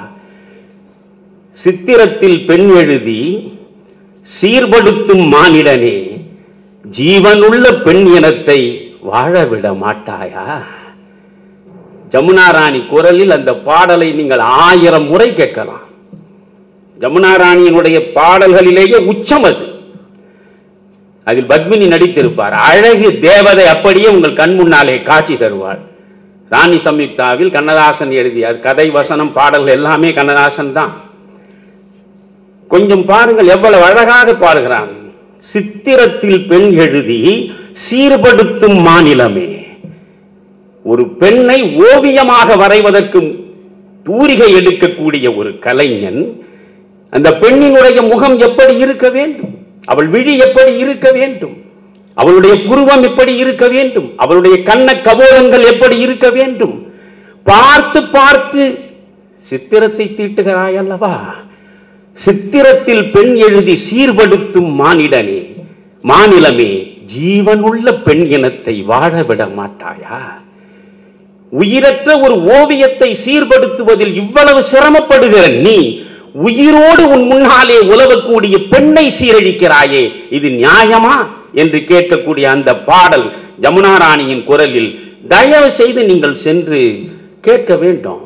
சித்திரத்தில் பெண் எழுதி சீர்படுத்தும் மானிடனே ஜீவனுள்ள பெண் இனத்தை வாழவிட மாட்டாயா ஜமுனா ராணி குரலில் அந்த பாடலை நீங்கள் ஆயிரம் முறை கேட்கலாம் ஜமுனா ராணியினுடைய பாடல்களிலேயே உச்சம் அது அதில் பத்மினி நடித்திருப்பார் அழகு தேவதை அப்படியே உங்கள் கண் முன்னாலே காட்சி தருவாள் ராணி சம்யுக்தாவில் கண்ணதாசன் எழுதியார் கதை வசனம் பாடல்கள் எல்லாமே கண்ணதாசன் தான் கொஞ்சம் பாருங்கள் எவ்வளவு அழகாக பாடுகிறான் சித்திரத்தில் பெண் எழுதி சீர்படுத்தும் மாநிலமே ஒரு பெண்ணை ஓவியமாக வரைவதற்கு தூரிகை எடுக்கக்கூடிய ஒரு கலைஞன் அந்த பெண்ணினுடைய முகம் எப்படி இருக்க வேண்டும் அவள் விழி எப்படி இருக்க வேண்டும் அவளுடைய புருவம் எப்படி இருக்க வேண்டும் அவளுடைய கண்ண கபோலங்கள் எப்படி இருக்க வேண்டும் பார்த்து பார்த்து சித்திரத்தை தீட்டுகிறாய் அல்லவா சித்திரத்தில் பெண் எழுதி சீர்படுத்தும் மானிடனே மாநிலமே ஜீவனுள்ள பெண் இனத்தை வாழ விட மாட்டாயா உயிரற்ற ஒரு ஓவியத்தை சீர்படுத்துவதில் இவ்வளவு சிரமப்படுகிற நீ உயிரோடு உன் முன்னாலே உலவக்கூடிய பெண்ணை சீரழிக்கிறாயே இது நியாயமா என்று கேட்கக்கூடிய அந்த பாடல் ஜமுனா ராணியின் குரலில் தயவு செய்து நீங்கள் சென்று கேட்க வேண்டும்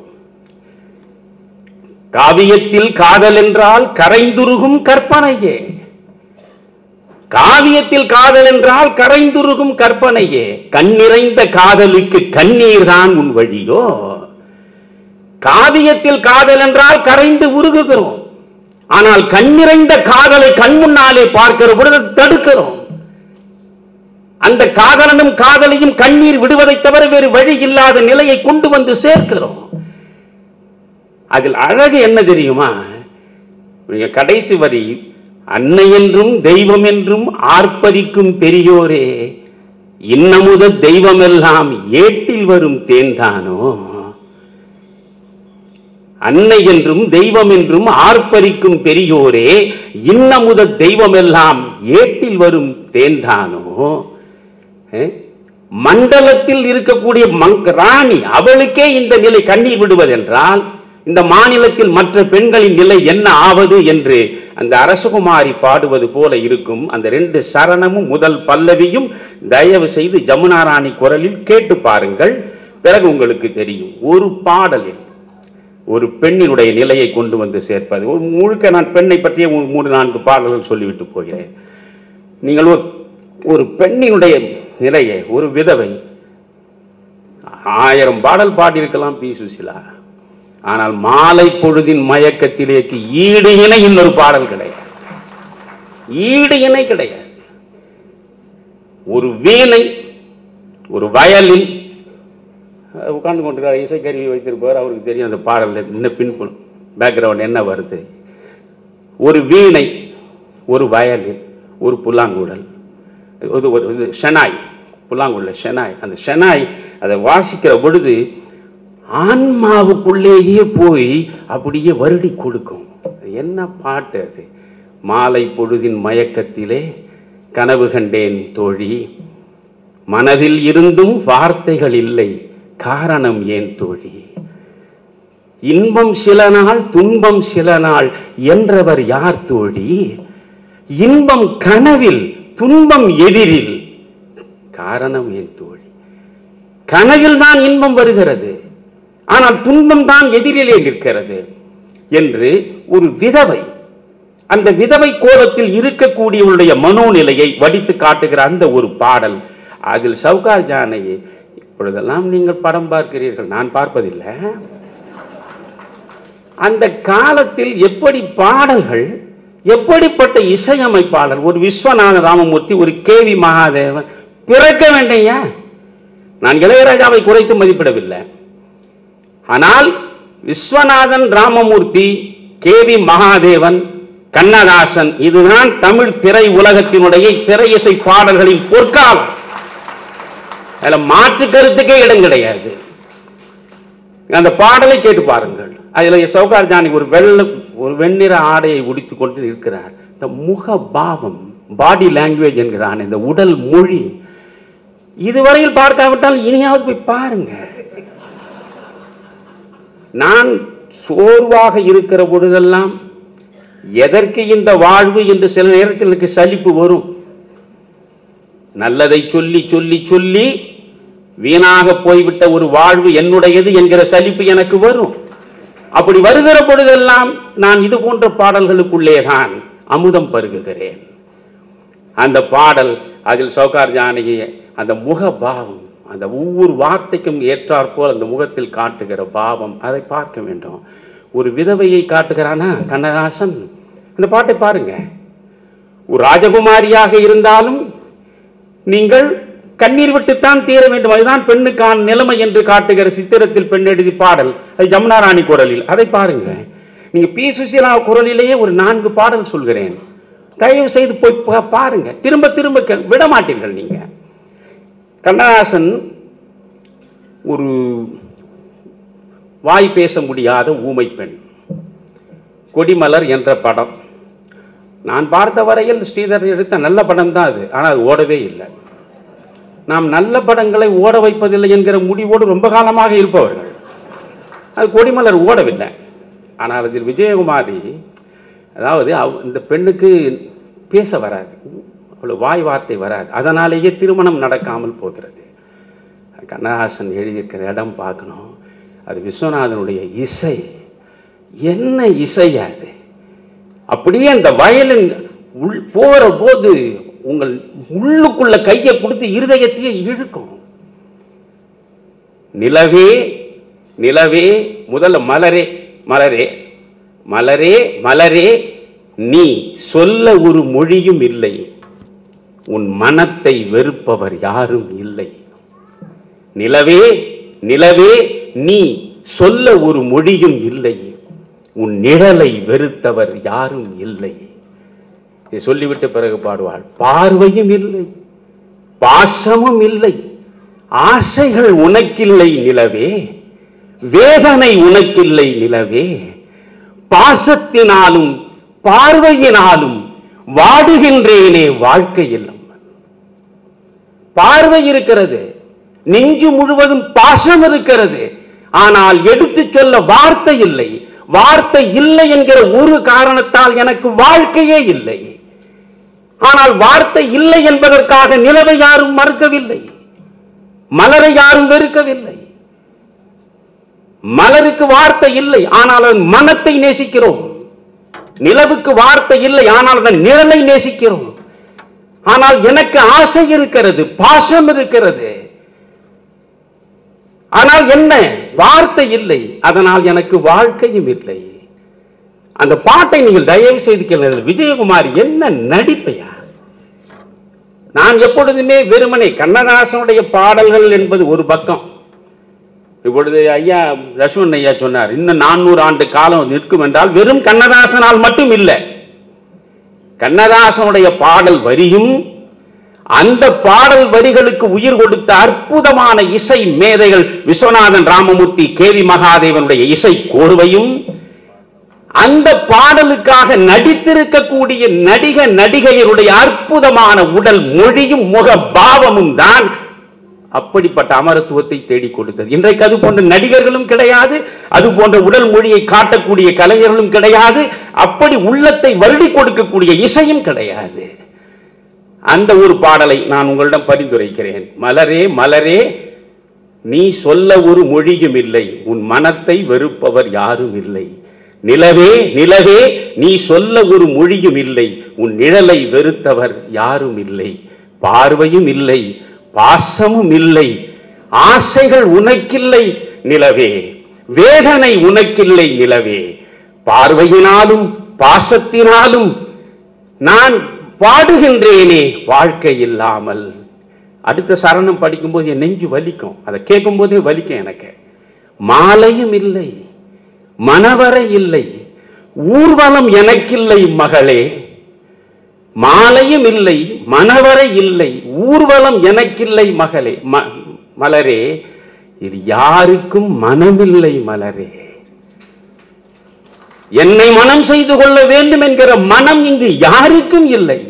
காவியத்தில் காதல் என்றால் கரைந்துருகும் கற்பனையே காவியத்தில் காதல் என்றால் கரைந்துருகும் கற்பனையே கண்ணிறைந்த காதலுக்கு கண்ணீர் தான் உன் வழியோ காவியத்தில் காதல் என்றால் கரைந்து உருகுகிறோம் ஆனால் கண்ணிறைந்த காதலை கண் முன்னாலே பார்க்கிற பொழுது தடுக்கிறோம் அந்த காதலனும் காதலையும் கண்ணீர் விடுவதை தவிர வேறு வழி இல்லாத நிலையை கொண்டு வந்து சேர்க்கிறோம் அதில் அழகு என்ன தெரியுமா நீங்க கடைசி வரி அன்னை என்றும் தெய்வம் என்றும் ஆர்ப்பரிக்கும் பெரியோரே இன்னமுத தெய்வமெல்லாம் ஏட்டில் வரும் தேன்தானோ அன்னை என்றும் தெய்வம் என்றும் ஆர்ப்பரிக்கும் பெரியோரே இன்னமுத தெய்வமெல்லாம் ஏட்டில் வரும் தேன்தானோ அஹ்? மண்டலத்தில் இருக்கக்கூடிய மங்க ராணி அவளுக்கே இந்த நிலை கண்ணீர் விடுவதென்றால் இந்த மாநிலத்தில் மற்ற பெண்களின் நிலை என்ன ஆவது என்று அந்த அரசகுமாரி பாடுவது போல இருக்கும் அந்த ரெண்டு சரணமும் முதல் பல்லவியும் தயவு செய்து ஜமுனா ராணி குரலில் கேட்டு பாருங்கள் பிறகு உங்களுக்கு தெரியும் ஒரு பாடலில் ஒரு பெண்ணினுடைய நிலையை கொண்டு வந்து சேர்ப்பது ஒரு முழுக்க நான் பெண்ணை பற்றிய ஒரு மூணு நான்கு பாடல்கள் சொல்லிவிட்டு போகிறேன் நீங்கள் ஒரு ஒரு பெண்ணினுடைய நிலையை ஒரு விதவை ஆயிரம் பாடல் பாடியிருக்கலாம் பி சுசிலா ஆனால் மாலை பொழுதின் மயக்கத்திலேக்கு ஈடு இணை இன்னொரு பாடல் கிடையாது ஈடு இணை கிடையாது ஒரு வீணை ஒரு வயலின் உட்கார்ந்து கொண்டிருக்கார் இசைக்கருவி வைத்திருப்பார் அவருக்கு தெரியும் அந்த பாடலில் என்ன பின் பேக்ரவுண்ட் என்ன வருது ஒரு வீணை ஒரு வயலின் ஒரு புல்லாங்குழல் இது ஒரு இது ஷெனாய் புல்லாங்குழல் ஷெனாய் அந்த ஷெனாய் அதை வாசிக்கிற பொழுது ஆன்மாவுக்குள்ளேயே போய் அப்படியே வருடி கொடுக்கும் அது என்ன பாட்டு அது மாலை பொழுதின் மயக்கத்திலே கனவு கண்டேன் தோழி மனதில் இருந்தும் வார்த்தைகள் இல்லை காரணம் ஏன் தோழி இன்பம் சில நாள் துன்பம் சில நாள் என்றவர் யார் தோழி இன்பம் கனவில் துன்பம் எதிரில் காரணம் ஏன் தோழி கனவில் தான் இன்பம் வருகிறது ஆனால் துன்பம் தான் எதிரிலே நிற்கிறது என்று ஒரு விதவை அந்த விதவை கோலத்தில் இருக்கக்கூடியவருடைய மனோநிலையை வடித்து காட்டுகிற அந்த ஒரு பாடல் அதில் சவுகார் ஜானையை இப்பொழுதெல்லாம் நீங்கள் படம் பார்க்கிறீர்கள் நான் பார்ப்பதில்லை அந்த காலத்தில் எப்படி பாடல்கள் எப்படிப்பட்ட இசையமைப்பாளர் ஒரு விஸ்வநாத ராமமூர்த்தி ஒரு கேவி மகாதேவன் பிறக்க வேண்டையா நான் இளையராஜாவை குறைத்து மதிப்பிடவில்லை ஆனால் விஸ்வநாதன் ராமமூர்த்தி கேவி மகாதேவன் கண்ணதாசன் இதுதான் தமிழ் திரை உலகத்தினுடைய திரை இசை பாடல்களின் பொற்காலம் அதுல மாற்று கருத்துக்கே இடம் கிடையாது அந்த பாடலை கேட்டு பாருங்கள் அதுல சௌகார் ஜானி ஒரு வெள்ள ஒரு வெண்ணிற ஆடையை உடித்துக் கொண்டு இருக்கிறார் இந்த முக பாவம் பாடி லாங்குவேஜ் என்கிறான் இந்த உடல் மொழி இதுவரையில் பார்க்காவிட்டால் இனியாவது போய் பாருங்க நான் சோர்வாக இருக்கிற பொழுதெல்லாம் எதற்கு இந்த வாழ்வு என்று சில நேரத்தில் எனக்கு சலிப்பு வரும் நல்லதை சொல்லி சொல்லி சொல்லி வீணாக போய்விட்ட ஒரு வாழ்வு என்னுடையது என்கிற சலிப்பு எனக்கு வரும் அப்படி வருகிற பொழுதெல்லாம் நான் இது போன்ற பாடல்களுக்குள்ளே தான் அமுதம் பருகுகிறேன் அந்த பாடல் அதில் சௌகார் ஜானகி அந்த முக பாவம் அந்த ஒவ்வொரு வார்த்தைக்கும் ஏற்றாற்போல் அந்த முகத்தில் காட்டுகிற பாவம் அதை பார்க்க வேண்டும் ஒரு விதவையை காட்டுகிறானா கண்ணதாசன் அந்த பாட்டை பாருங்க ஒரு ராஜகுமாரியாக இருந்தாலும் நீங்கள் கண்ணீர் விட்டுத்தான் தீர வேண்டும் அதுதான் பெண்ணுக்கான நிலைமை என்று காட்டுகிற சித்திரத்தில் பெண் எழுதி பாடல் அது ஜமுனா ராணி குரலில் அதை பாருங்க நீங்க பி சுசீலா குரலிலேயே ஒரு நான்கு பாடல் சொல்கிறேன் தயவு செய்து போய் பா- பாருங்க திரும்ப திரும்ப கே- விட மாட்டீர்கள் நீங்க கண்ணதாசன் ஒரு வாய் பேச முடியாத ஊமை பெண் கொடிமலர் என்ற படம் நான் பார்த்த வரையில் ஸ்ரீதர் எடுத்த நல்ல படம் தான் அது ஆனால் அது ஓடவே இல்லை நாம் நல்ல படங்களை ஓட வைப்பதில்லை என்கிற முடிவோடு ரொம்ப காலமாக இருப்பவர்கள் அது கொடிமலர் ஓடவில்லை ஆனால் அதில் விஜயகுமாரி அதாவது அவ் இந்த பெண்ணுக்கு பேச வராது அவ்வளோ வாய் வார்த்தை வராது அதனாலேயே திருமணம் நடக்காமல் போகிறது கண்ணதாசன் எழுதியிருக்கிற இடம் பார்க்கணும் அது விஸ்வநாதனுடைய இசை என்ன இசை அது அப்படியே அந்த வயலின் உள் போகிற போது உங்கள் உள்ளுக்குள்ள கையை கொடுத்து இருதயத்தையே இழுக்கும் நிலவே நிலவே முதல்ல மலரே மலரே மலரே மலரே நீ சொல்ல ஒரு மொழியும் இல்லை உன் மனத்தை வெறுப்பவர் யாரும் இல்லை நிலவே நிலவே நீ சொல்ல ஒரு மொழியும் இல்லை உன் நிழலை வெறுத்தவர் யாரும் இல்லை இதை சொல்லிவிட்டு பிறகு பாடுவாள் பார்வையும் இல்லை பாசமும் இல்லை ஆசைகள் உனக்கில்லை நிலவே வேதனை உனக்கில்லை நிலவே பாசத்தினாலும் பார்வையினாலும் வாடுகின்றேனே வாழ்க்கையில் பார்வை இருக்கிறது நெஞ்சு முழுவதும் பாசம் இருக்கிறது ஆனால் எடுத்துச் சொல்ல வார்த்தை இல்லை வார்த்தை இல்லை என்கிற ஒரு காரணத்தால் எனக்கு வாழ்க்கையே இல்லை ஆனால் வார்த்தை இல்லை என்பதற்காக நிலவை யாரும் மறுக்கவில்லை மலரை யாரும் வெறுக்கவில்லை மலருக்கு வார்த்தை இல்லை ஆனால் அதன் மனத்தை நேசிக்கிறோம் நிலவுக்கு வார்த்தை இல்லை ஆனால் அதன் நிழலை நேசிக்கிறோம் ஆனால் எனக்கு ஆசை இருக்கிறது பாசம் இருக்கிறது ஆனால் என்ன வார்த்தை இல்லை அதனால் எனக்கு வாழ்க்கையும் இல்லை அந்த பாட்டை நீங்கள் தயவு செய்து கேளுங்கள் விஜயகுமார் என்ன நடிப்பையா நான் எப்பொழுதுமே வெறுமனே கண்ணதாசனுடைய பாடல்கள் என்பது ஒரு பக்கம் இப்பொழுது ஐயா லட்சுமணன் ஐயா சொன்னார் இன்னும் நானூறு ஆண்டு காலம் நிற்கும் என்றால் வெறும் கண்ணதாசனால் மட்டும் இல்லை கண்ணதாசனுடைய பாடல் வரியும் அந்த பாடல் வரிகளுக்கு உயிர் கொடுத்த அற்புதமான இசை மேதைகள் விஸ்வநாதன் ராமமூர்த்தி கேவி மகாதேவனுடைய இசை கோர்வையும் அந்த பாடலுக்காக நடித்திருக்கக்கூடிய நடிக நடிகையருடைய அற்புதமான உடல் மொழியும் முக பாவமும் தான் அப்படிப்பட்ட அமரத்துவத்தை தேடிக் கொடுத்தது இன்றைக்கு அது போன்ற நடிகர்களும் கிடையாது அது போன்ற உடல் மொழியை காட்டக்கூடிய கலைஞர்களும் கிடையாது அப்படி உள்ளத்தை வருடி கொடுக்கக்கூடிய இசையும் கிடையாது அந்த ஒரு பாடலை நான் உங்களிடம் பரிந்துரைக்கிறேன் மலரே மலரே நீ சொல்ல ஒரு மொழியும் இல்லை உன் மனத்தை வெறுப்பவர் யாரும் இல்லை நிலவே நிலவே நீ சொல்ல ஒரு மொழியும் இல்லை உன் நிழலை வெறுத்தவர் யாரும் இல்லை பார்வையும் இல்லை பாசமும் இல்லை ஆசைகள் உனக்கில்லை நிலவே வேதனை உனக்கில்லை நிலவே பார்வையினாலும் பாசத்தினாலும் நான் பாடுகின்றேனே வாழ்க்கை இல்லாமல் அடுத்த சரணம் படிக்கும்போது என் நெஞ்சு வலிக்கும் அதை கேட்கும் போதே வலிக்கும் எனக்கு மாலையும் இல்லை மணவரை இல்லை ஊர்வலம் எனக்கில்லை மகளே மாலையும் இல்லை மணவரை இல்லை ஊர்வலம் எனக்கில்லை மகளே ம- மலரே இது யாருக்கும் மனமில்லை மலரே என்னை மனம் செய்து கொள்ள வேண்டும் என்கிற மனம் இங்கு யாருக்கும் இல்லையே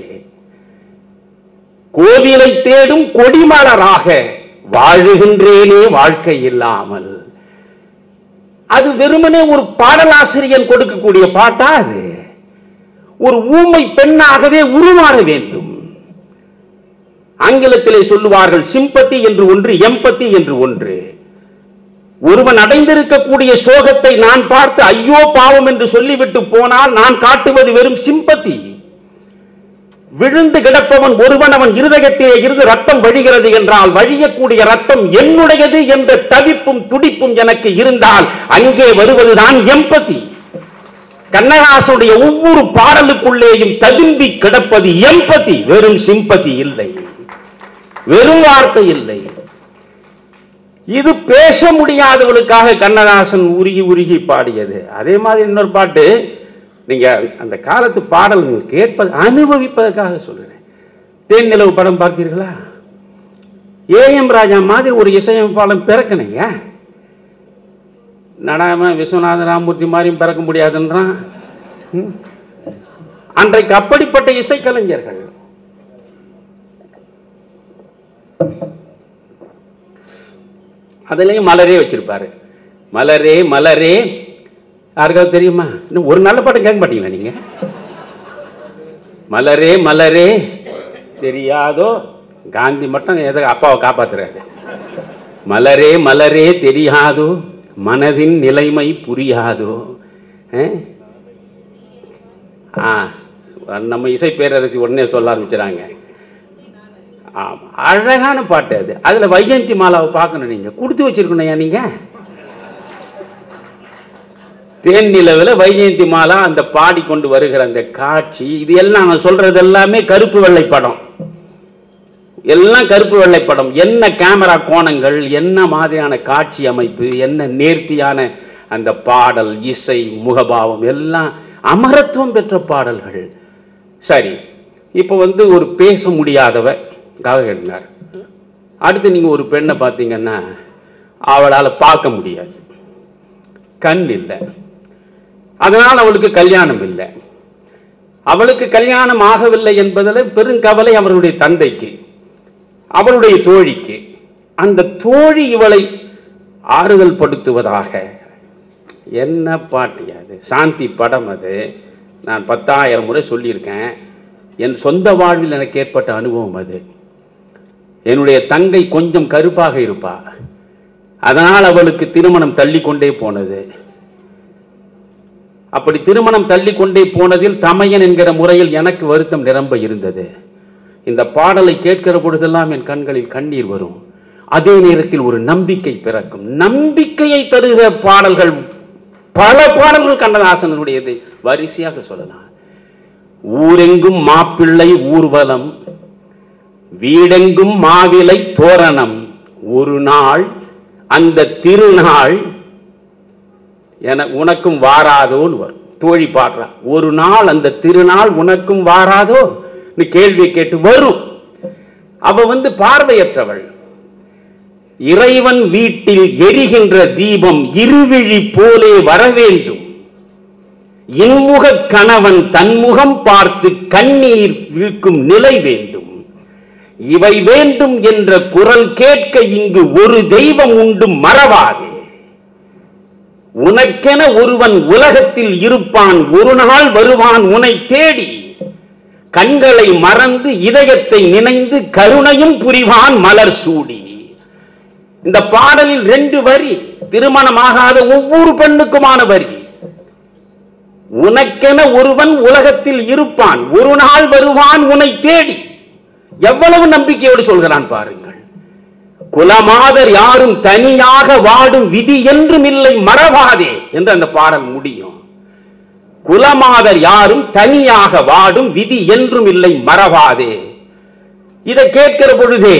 கோவிலை தேடும் கொடிமலராக வாழுகின்றேனே வாழ்க்கை இல்லாமல் அது வெறுமனே ஒரு பாடலாசிரியன் கொடுக்கக்கூடிய பாட்டா அது ஒரு ஊமை பெண்ணாகவே உருமாற வேண்டும் ஆங்கிலத்திலே சொல்லுவார்கள் சிம்பத்தி என்று ஒன்று எம்பத்தி என்று ஒன்று ஒருவன் அடைந்திருக்கக்கூடிய சோகத்தை நான் பார்த்து ஐயோ பாவம் என்று சொல்லிவிட்டு போனால் நான் காட்டுவது வெறும் சிம்பத்தி விழுந்து கிடப்பவன் ஒருவன் அவன் இருதயத்திலே இருந்து ரத்தம் வழிகிறது என்றால் வழியக்கூடிய ரத்தம் என்னுடையது என்ற தவிப்பும் துடிப்பும் எனக்கு இருந்தால் அங்கே வருவதுதான் எம்பதி கண்ணதாசனுடைய ஒவ்வொரு பாடலுக்குள்ளேயும் ததும்பி கிடப்பது எம்பதி வெறும் சிம்பதி இல்லை வெறும் வார்த்தை இல்லை இது பேச முடியாதவளுக்காக கண்ணதாசன் உருகி உருகி பாடியது அதே மாதிரி இன்னொரு பாட்டு நீங்க அந்த காலத்து பாடல் நீங்க கேட்பது அனுபவிப்பதற்காக சொல்றேன் தேன் நிலவு படம் பார்த்தீர்களா ஏஎம் ராஜா மாதிரி ஒரு இசையமைப்பாளன் பிறக்கணுங்க நடாம விஸ்வநாத ராமூர்த்தி மாதிரியும் பிறக்க முடியாதுன்றான் ம். அன்றைக்கு அப்படிப்பட்ட இசைக்கலைஞர்கள் அதுலயும் மலரே வச்சிருப்பாரு மலரே மலரே யாருக்காவது தெரியுமா இன்னும் ஒரு நல்ல பாட்டு கேட்க மாட்டீங்களா நீங்க மலரே மலரே தெரியாதோ காந்தி மட்டும் எதை அப்பாவை காப்பாத்துறாரு மலரே மலரே தெரியாதோ மனதின் நிலைமை புரியாதோ அஹ்? ஆ நம்ம இசை பேரரசி உடனே சொல்ல ஆரம்பிச்சுறாங்க ஆமா அழகான பாட்டு அது அதுல வைஜெயந்தி மாலாவை பார்க்கணும் நீங்க கொடுத்து வச்சிருக்கணும் ஏன் நீங்க தேன் நிலவில் வைஜெயந்தி மாலா அந்த பாடி கொண்டு வருகிற அந்த காட்சி இது எல்லாம் நான் சொல்றது எல்லாமே கருப்பு வெள்ளை படம் எல்லாம் கருப்பு வெள்ளை படம் என்ன கேமரா கோணங்கள் என்ன மாதிரியான காட்சி அமைப்பு என்ன நேர்த்தியான அந்த பாடல் இசை முகபாவம் எல்லாம் அமரத்துவம் பெற்ற பாடல்கள் சரி இப்போ வந்து ஒரு பேச முடியாதவ காவகனார் அடுத்து நீங்க ஒரு பெண்ணை பார்த்தீங்கன்னா அவளால் பார்க்க முடியாது கண் இல்லை அதனால் அவளுக்கு கல்யாணம் இல்லை அவளுக்கு கல்யாணம் ஆகவில்லை என்பதில் பெருங்கவலை அவருடைய தந்தைக்கு அவளுடைய தோழிக்கு அந்த தோழி இவளை ஆறுதல் படுத்துவதாக என்ன பாட்டு அது சாந்தி படம் அது நான் பத்தாயிரம் முறை சொல்லியிருக்கேன் என் சொந்த வாழ்வில் எனக்கு ஏற்பட்ட அனுபவம் அது என்னுடைய தங்கை கொஞ்சம் கருப்பாக இருப்பா அதனால் அவளுக்கு திருமணம் தள்ளி கொண்டே போனது அப்படி திருமணம் தள்ளி கொண்டே போனதில் தமையன் என்கிற முறையில் எனக்கு வருத்தம் நிரம்ப இருந்தது இந்த பாடலை கேட்கிற பொழுதெல்லாம் என் கண்களில் கண்ணீர் வரும் அதே நேரத்தில் ஒரு நம்பிக்கை பிறக்கும் நம்பிக்கையை தருகிற பாடல்கள் பல பாடல்கள் கண்ணதாசனுடையது வரிசையாக சொல்லலாம் ஊரெங்கும் மாப்பிள்ளை ஊர்வலம் வீடெங்கும் மாவிலை தோரணம் ஒரு நாள் அந்த திருநாள் என உனக்கும் வாராதோன்னு வரும் தோழி பாடுறா ஒரு நாள் அந்த திருநாள் உனக்கும் வாராதோ நீ கேள்வி கேட்டு வரும் அவ வந்து பார்வையற்றவள் இறைவன் வீட்டில் எரிகின்ற தீபம் இருவிழி போலே வர வேண்டும் இன்முக கணவன் தன்முகம் பார்த்து கண்ணீர் வீழ்க்கும் நிலை வேண்டும் இவை வேண்டும் என்ற குரல் கேட்க இங்கு ஒரு தெய்வம் உண்டு மறவாதே உனக்கென ஒருவன் உலகத்தில் இருப்பான் ஒரு நாள் வருவான் உன்னை தேடி கண்களை மறந்து இதயத்தை நினைந்து கருணையும் புரிவான் மலர் சூடி இந்த பாடலில் ரெண்டு வரி திருமணமாகாத ஒவ்வொரு பெண்ணுக்குமான வரி உனக்கென ஒருவன் உலகத்தில் இருப்பான் ஒரு நாள் வருவான் உன்னை தேடி எவ்வளவு நம்பிக்கையோடு சொல்கிறான் பாருங்கள் குலமாதர் யாரும் தனியாக வாடும் விதி என்றும் இல்லை மறவாதே என்று அந்த பாடல் முடியும் குலமாதர் யாரும் தனியாக வாடும் விதி என்றும் இல்லை மறவாதே இதை கேட்கிற பொழுதே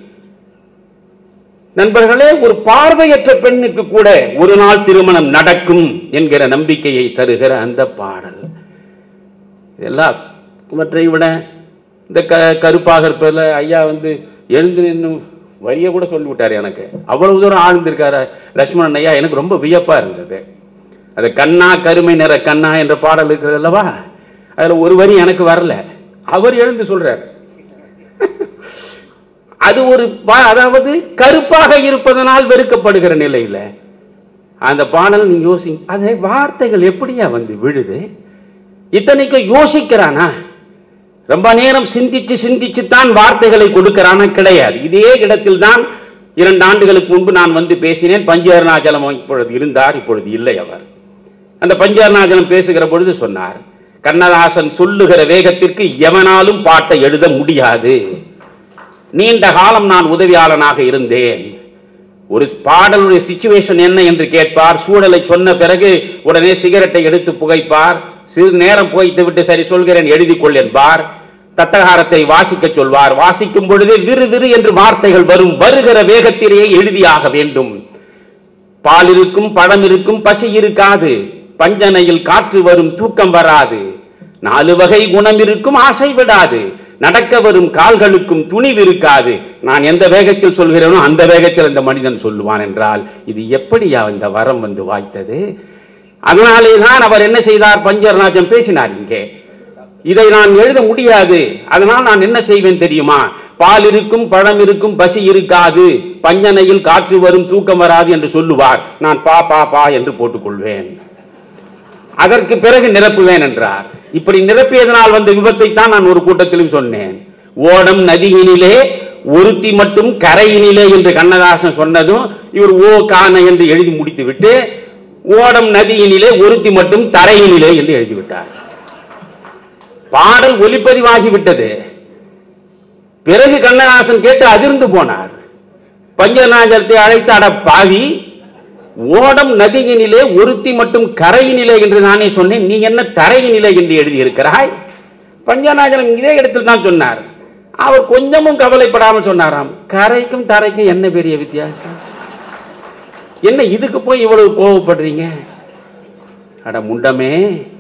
நண்பர்களே ஒரு பார்வையற்ற பெண்ணுக்கு கூட ஒரு நாள் திருமணம் நடக்கும் என்கிற நம்பிக்கையை தருகிற அந்த பாடல் இதெல்லாம் இவற்றை விட இந்த க கருப்பாக இருப்பதில் ஐயா வந்து எழுந்து நின்று வரிய கூட சொல்லிவிட்டார் எனக்கு அவ்வளவு தூரம் ஆழ்ந்திருக்காரு லட்சுமணன் ஐயா எனக்கு ரொம்ப வியப்பா இருந்தது அது கண்ணா கருமை நிற கண்ணா என்ற பாடல் இருக்கிறது அல்லவா அதுல ஒரு வரி எனக்கு வரல அவர் எழுந்து சொல்றார் அது ஒரு பா- அதாவது கருப்பாக இருப்பதனால் வெறுக்கப்படுகிற நிலையில அந்த பாடல் நீ யோசி அதே வார்த்தைகள் எப்படியா வந்து விழுது இத்தனைக்கும் யோசிக்கிறானா ரொம்ப நேரம் சிந்திச்சு சிந்திச்சு தான் வார்த்தைகளை கொடுக்கிறானா கிடையாது இதே இடத்தில் தான் இரண்டு ஆண்டுகளுக்கு முன்பு நான் வந்து பேசினேன் பஞ்சவர்ணாச்சலம் இப்பொழுது இருந்தார் இப்பொழுது இல்லை அவர் அந்த பஞ்சவர்ணாச்சலம் பேசுகிற பொழுது சொன்னார் கண்ணதாசன் சொல்லுகிற வேகத்திற்கு எவனாலும் பாட்டை எழுத முடியாது நீண்ட காலம் நான் உதவியாளனாக இருந்தேன் ஒரு பாடலுடைய சிச்சுவேஷன் என்ன என்று கேட்பார் சூழலை சொன்ன பிறகு உடனே சிகரெட்டை எடுத்து புகைப்பார் சிறு நேரம் புகைத்து விட்டு சரி சொல்கிறேன் எழுதி கொள் என்பார் தத்தகாரத்தை வாசிக்க சொல்வார் வாசிக்கும் பொழுதே விறு விறு என்று வார்த்தைகள் வரும் வருகிற வேகத்திலேயே எழுதியாக வேண்டும் பால் இருக்கும் பழம் இருக்கும் பசி இருக்காது பஞ்சனையில் காற்று வரும் தூக்கம் வராது நாலு வகை குணம் இருக்கும் ஆசை விடாது நடக்க வரும் கால்களுக்கும் துணிவு இருக்காது நான் எந்த வேகத்தில் சொல்கிறேனோ அந்த வேகத்தில் அந்த மனிதன் சொல்லுவான் என்றால் இது எப்படியா இந்த வரம் வந்து வாய்த்தது அதனாலே தான் அவர் என்ன செய்தார் பஞ்சர்நாஜம் பேசினார் இங்கே இதை நான் எழுத முடியாது அதனால் நான் என்ன செய்வேன் தெரியுமா பால் இருக்கும் பழம் இருக்கும் பசி இருக்காது பஞ்சனையில் காற்று வரும் தூக்கம் வராது என்று சொல்லுவார் நான் பா பா பா என்று போட்டுக்கொள்வேன் அதற்கு பிறகு நிரப்புவேன் என்றார் இப்படி நிரப்பியதனால் வந்த விபத்தை தான் நான் ஒரு கூட்டத்திலும் சொன்னேன் ஓடம் நதியினிலே ஒருத்தி மட்டும் கரையினிலே என்று கண்ணதாசன் சொன்னதும் இவர் ஓ காண என்று எழுதி முடித்துவிட்டு ஓடம் நதியினிலே ஒருத்தி மட்டும் தரையினிலே என்று எழுதிவிட்டார் பாடல் ஒலிப்பதிவாகிவிட்டது பிறகு கண்ணதாசன் கேட்டு அதிர்ந்து போனார் பஞ்சநாஜத்தை அழைத்து அட பாவி ஓடம் நதியினிலே ஒருத்தி மட்டும் கரையினிலே என்று நானே சொன்னேன் நீ என்ன தரையினிலே என்று எழுதியிருக்கிறாய் பஞ்சநாஜனம் இதே இடத்தில் தான் சொன்னார் அவர் கொஞ்சமும் கவலைப்படாமல் சொன்னாராம் கரைக்கும் தரைக்கும் என்ன பெரிய வித்தியாசம் என்ன இதுக்கு போய் இவ்வளவு கோவப்படுறீங்க அட முண்டமே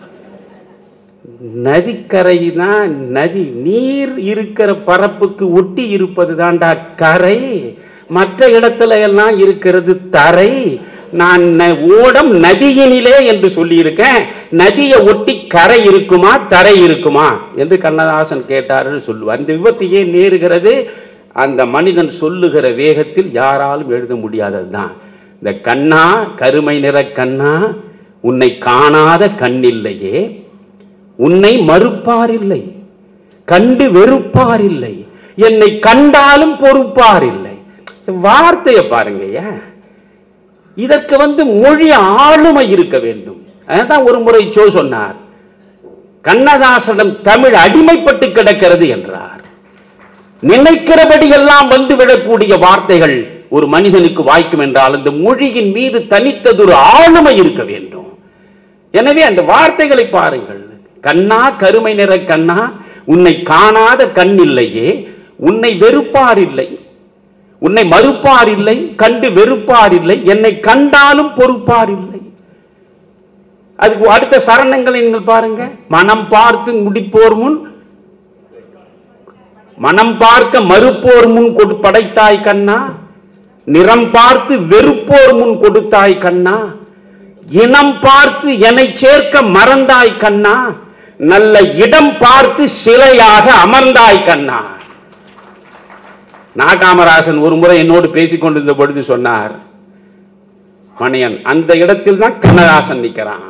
நதிக்கரை தான் நதி நீர் இருக்கிற பரப்புக்கு ஒட்டி இருப்பது தான்டா கரை மற்ற இடத்துல எல்லாம் இருக்கிறது தரை நான் ந- ஓடம் நதியினிலே என்று சொல்லியிருக்கேன் நதியை ஒட்டி கரை இருக்குமா தரை இருக்குமா என்று கண்ணதாசன் கேட்டார்னு சொல்லுவார் இந்த விபத்து ஏன் நேருகிறது அந்த மனிதன் சொல்லுகிற வேகத்தில் யாராலும் எழுத முடியாததுதான் இந்த கண்ணா கருமை நிற கண்ணா உன்னை காணாத கண்ணில்லையே உன்னை மறுப்பாரில்லை கண்டு வெறுப்பாரில்லை என்னை கண்டாலும் பொறுப்பாரில்லை வார்த்தையை பாருங்கய்யா இதற்கு வந்து மொழி ஆளுமை இருக்க வேண்டும் அதான் ஒரு முறை சோ சொன்னார் கண்ணதாசனிடம் தமிழ் அடிமைப்பட்டு கிடக்கிறது என்றார் நினைக்கிறபடி எல்லாம் வந்து விடக்கூடிய வார்த்தைகள் ஒரு மனிதனுக்கு வாய்க்கும் என்றால் அந்த மொழியின் மீது தனித்ததொரு ஆளுமை இருக்க வேண்டும் எனவே அந்த வார்த்தைகளை பாருங்கள் கண்ணா கருமை நிற கண்ணா உன்னை காணாத கண் இல்லையே உன்னை வெறுப்பார் இல்லை உன்னை மறுப்பார் இல்லை கண்டு வெறுப்பார் இல்லை என்னை கண்டாலும் பொறுப்பார் இல்லை அதுக்கு அடுத்த சரணங்களை நீங்கள் பாருங்க மனம் பார்த்து முடிப்போர் முன் மனம் பார்க்க மறுப்போர் முன் கொடு படைத்தாய் கண்ணா நிறம் பார்த்து வெறுப்போர் முன் கொடுத்தாய் கண்ணா இனம் பார்த்து என்னை சேர்க்க மறந்தாய் கண்ணா நல்ல இடம் பார்த்து சிலையாக அமர்ந்தாய் கண்ணா நாகாமராசன் ஒரு முறை என்னோடு பேசிக் கொண்டிருந்த பொழுது சொன்னார் மணியன் அந்த இடத்தில் தான் கண்ணதாசன் நிக்கிறான்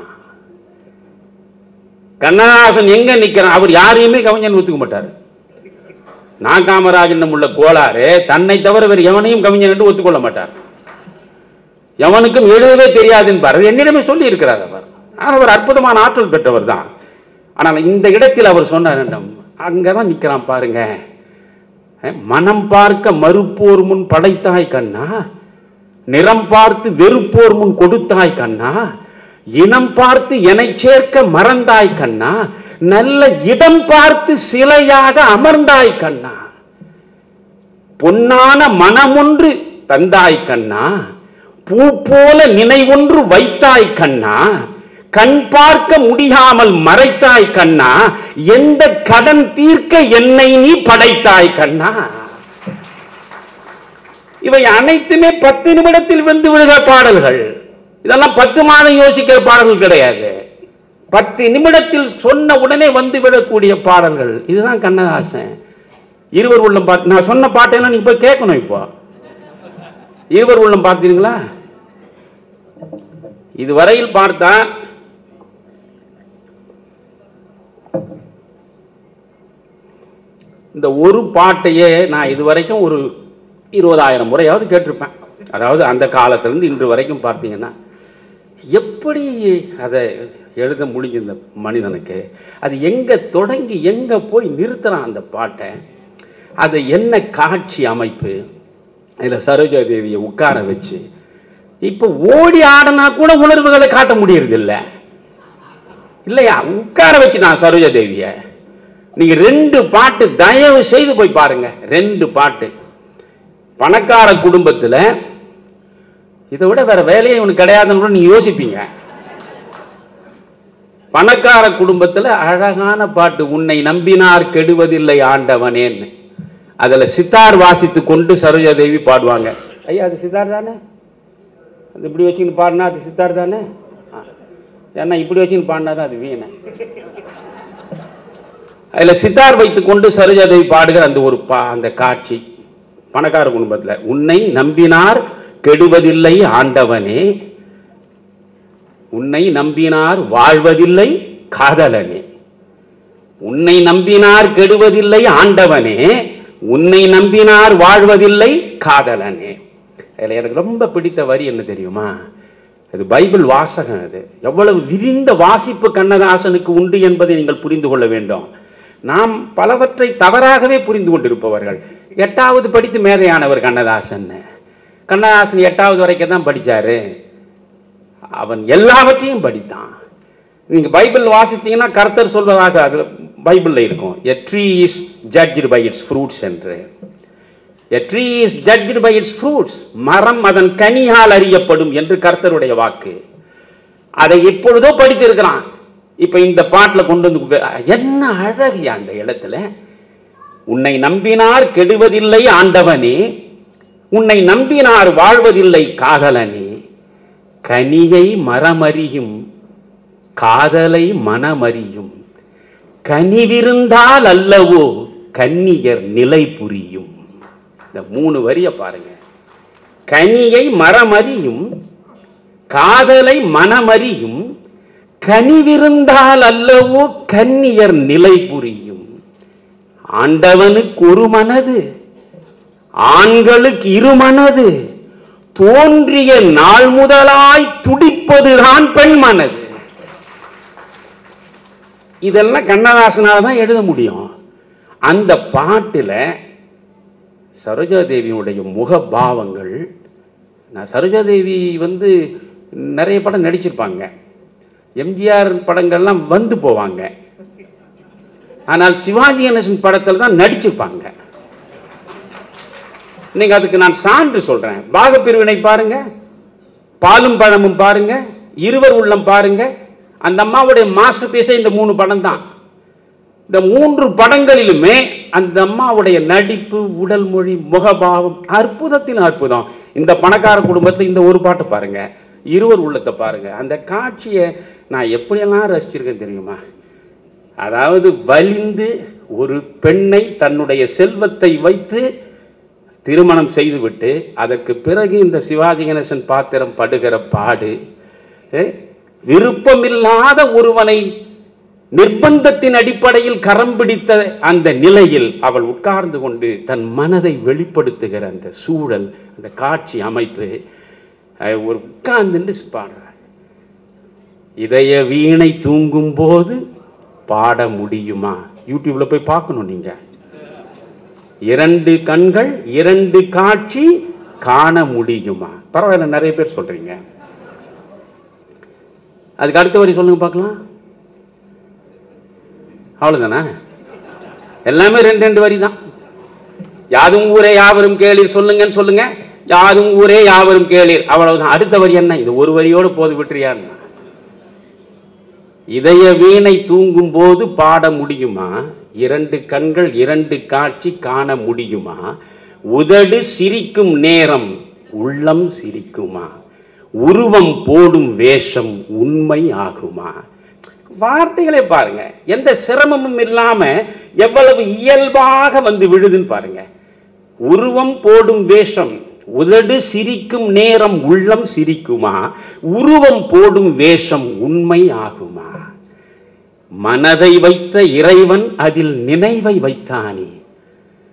கண்ணதாசன் எங்க நிக்கிறான் அவர் யாரையுமே கவிஞன் ஒத்துக்க மாட்டார் நான் காமராஜன் உள்ள கோளாறு தன்னை தவிர வேறு எவனையும் கவிஞன் என்று ஒத்துக்கொள்ள மாட்டார் எவனுக்கும் எழுதவே தெரியாது என்பார் அது என்னிடமே சொல்லி இருக்கிறார் அவர் ஆனால் அவர் அற்புதமான ஆற்றல் பெற்றவர் தான் ஆனால் இந்த இடத்தில் அவர் சொன்னார் அங்கதான் நிக்கிறான் பாருங்க அஹ், மனம் பார்க்க மறுப்போர் முன் படைத்தாய் கண்ணா நிறம் பார்த்து வெறுப்போர் முன் கொடுத்தாய் கண்ணா இனம் பார்த்து என்னை சேர்க்க மறந்தாய் கண்ணா நல்ல இடம் பார்த்து சிலையாக அமர்ந்தாய் கண்ணா பொன்னான மனமொன்று தந்தாய் கண்ணா பூ போல நினைவொன்று வைத்தாய் கண்ணா கண் பார்க்க முடியாமல் மறைத்தாய் கண்ணா எந்த கடன் தீர்க்க என்னை நீ படைத்தாய் கண்ணா இவை அனைத்துமே பத்து நிமிடத்தில் வந்து விடுகிற பாடல்கள் இதெல்லாம் பத்து மாதம் யோசிக்கிற பாடல்கள் கிடையாது பத்து நிமிடத்தில் சொன்ன உடனே வந்து விடக்கூடிய பாடல்கள் இதுதான் கண்ணதாசன் இருவர் உள்ளம் பார்த்து நான் சொன்ன பாட்டெல்லாம் நீங்க போய் கேட்கணும் இப்போ இருவர் உள்ளம் பார்த்தீங்களா இதுவரையில் பார்த்தா இந்த ஒரு பாட்டையே நான் இதுவரைக்கும் ஒரு இருபதாயிரம் முறையாவது கேட்டிருப்பேன் அதாவது அந்த காலத்திலேருந்து இன்று வரைக்கும் பார்த்தீங்கன்னா எப்படி அதை எழுத முடிஞ்ச இந்த மனிதனுக்கு அது எங்கே தொடங்கி எங்கே போய் நிறுத்துறான் அந்த பாட்டை அது என்ன காட்சி அமைப்பு இதில் சரோஜா தேவியை உட்கார வச்சு இப்போ ஓடி ஆடினா கூட உணர்வுகளை காட்ட முடியறது இல்லை இல்லையா உட்கார வச்சு நான் சரோஜா தேவியை நீங்க ரெண்டு பாட்டு தயவு செய்து போய் பாருங்க ரெண்டு பாட்டு பணக்கார குடும்பத்தில் இதை விட வேற வேலையே இவனுக்கு கிடையாதுன்னு கூட நீங்க யோசிப்பீங்க பணக்கார குடும்பத்தில் அழகான பாட்டு உன்னை நம்பினார் கெடுவதில்லை ஆண்டவனேன்னு அதுல சித்தார் வாசித்து கொண்டு சரோஜா தேவி பாடுவாங்க ஐயா அது சித்தார் தானே அது இப்படி வச்சுக்கிட்டு பாடினா அது சித்தார் தானே ஆ. ஏன்னா இப்படி வச்சுக்கிட்டு பாடினா தான் அது வீணை அதில் சித்தார் வைத்துக்கொண்டு சரோஜா தேவி பாடுகிற அந்த ஒரு பா அந்த காட்சி பணக்கார குடும்பத்தில் உன்னை நம்பினார் கெடுவதில்லை ஆண்டவனே உன்னை நம்பினார் வாழ்வதில்லை காதலனே உன்னை நம்பினார் கெடுவதில்லை ஆண்டவனே உன்னை நம்பினார் வாழ்வதில்லை காதலனே அதில் எனக்கு ரொம்ப பிடித்த வரி என்ன தெரியுமா அது பைபிள் வாசகம் அது எவ்வளவு விரிந்த வாசிப்பு கண்ணதாசனுக்கு உண்டு என்பதை நீங்கள் புரிந்து கொள்ள வேண்டும் நாம் பலவற்றை தவறாகவே புரிந்து கொண்டிருப்பவர்கள் எட்டாவது படித்து மேதையானவர் கண்ணதாசன் கண்ணதாசன் எட்டாவது வரைக்கும் தான் படிச்சாரு அவன் எல்லாவற்றையும் படித்தான் நீங்க பைபிள் வாசித்தீங்கன்னா கர்த்தர் சொல்வதாக அது பைபிள்ல இருக்கும் a tree is judged by its fruits என்று a tree is judged by its fruits மரம் அதன் கனியால் அறியப்படும் என்று கர்த்தருடைய வாக்கு அதை எப்பொழுதோ படித்திருக்கிறான் இப்ப இந்த பாட்டில் கொண்டு வந்து கு- என்ன அழகியா அந்த இடத்துல உன்னை நம்பினார் கெடுவதில்லை ஆண்டவனே உன்னை நம்பினார் வாழ்வதில்லை காதலனே கனியை மரமறியும் காதலை மனமறியும் கனிவிருந்தால் அல்லவோ கன்னியர் நிலை புரியும் இந்த மூணு வரிய பாருங்க கனியை மரமறியும் காதலை மனமறியும் கனிவிருந்தால் அல்லவோ கன்னியர் நிலை புரியும் ஆண்டவனுக்கு ஒரு மனது ஆண்களுக்கு இரு மனது தோன்றிய நாள் முதலாய் துடிப்பதுதான் பெண் மனது இதெல்லாம் கண்ணதாசனால தான் எழுத முடியும் அந்த பாட்டில் சரோஜாதேவியுடைய முகபாவங்கள் நான் சரோஜாதேவி வந்து நிறைய படம் நடிச்சிருப்பாங்க எம்ஜிஆர் படங்கள்லாம் வந்து போவாங்க ஆனால் சிவாஜி கணேசன் படத்தில் தான் நடிச்சிருப்பாங்க நீங்க அதுக்கு நான் சான்று சொல்றேன் பாகப்பிரிவினை பாருங்க பாலும் பழமும் பாருங்க இருவர் உள்ளம் பாருங்க அந்த அம்மாவுடைய மாஸ்டர் பீஸே இந்த மூணு படம் தான் இந்த மூன்று படங்களிலுமே அந்த அம்மாவுடைய நடிப்பு உடல் மொழி முகபாவம் அற்புதத்தின் அற்புதம் இந்த பணக்கார குடும்பத்தில் இந்த ஒரு பாட்டு பாருங்க இருவர் உள்ளத்தை பாருங்க அந்த காட்சியை நான் எப்படியெல்லாம் ரசிச்சிருக்கேன் தெரியுமா அதாவது வலிந்து ஒரு பெண்ணை தன்னுடைய செல்வத்தை வைத்து திருமணம் செய்துவிட்டு அதற்கு பிறகு இந்த சிவாஜி கணேசன் பாத்திரம் படுகிற பாடு ஏ, விருப்பமில்லாத ஒருவனை நிர்பந்தத்தின் அடிப்படையில் கரம் பிடித்த அந்த நிலையில் அவள் உட்கார்ந்து கொண்டு தன் மனதை வெளிப்படுத்துகிற அந்த சூழல் அந்த காட்சி அமைப்பு அஹ், ஒரு உட்கார்ந்து பாடுறார் இதய வீணை தூங்கும் போது பாட முடியுமா யூடியூப்ல போய் பார்க்கணும் நீங்க இரண்டு கண்கள் இரண்டு காட்சி காண முடியுமா பரவாயில்ல நிறைய பேர் சொல்றீங்க அதுக்கு அடுத்த வரி சொல்லுங்க பார்க்கலாம் அவ்வளவுதானே எல்லாமே ரெண்டு ரெண்டு வரி தான் யாதும் ஊரே யாவரும் கேளீர் சொல்லுங்கன்னு சொல்லுங்க யாதும் ஊரே யாவரும் கேளீர் அவ்வளவுதான் அடுத்த வரி என்ன இது ஒரு வரியோடு போது விட்டுறியான்னு இதய வீணை தூங்கும் போது பாட முடியுமா இரண்டு கண்கள் இரண்டு காட்சி காண முடியுமா உதடு சிரிக்கும் நேரம் உள்ளம் சிரிக்குமா உருவம் போடும் வேஷம் உண்மை ஆகுமா வார்த்தைகளை பாருங்க எந்த சிரமமும் இல்லாம எவ்வளவு இயல்பாக வந்து விழுதுன்னு பாருங்க உருவம் போடும் வேஷம் உதடு சிரிக்கும் நேரம் உள்ளம் சிரிக்குமா உருவம் போடும் வேஷம் உண்மை ஆகுமா மனதை வைத்த இறைவன் அதில் நினைவை வைத்தானே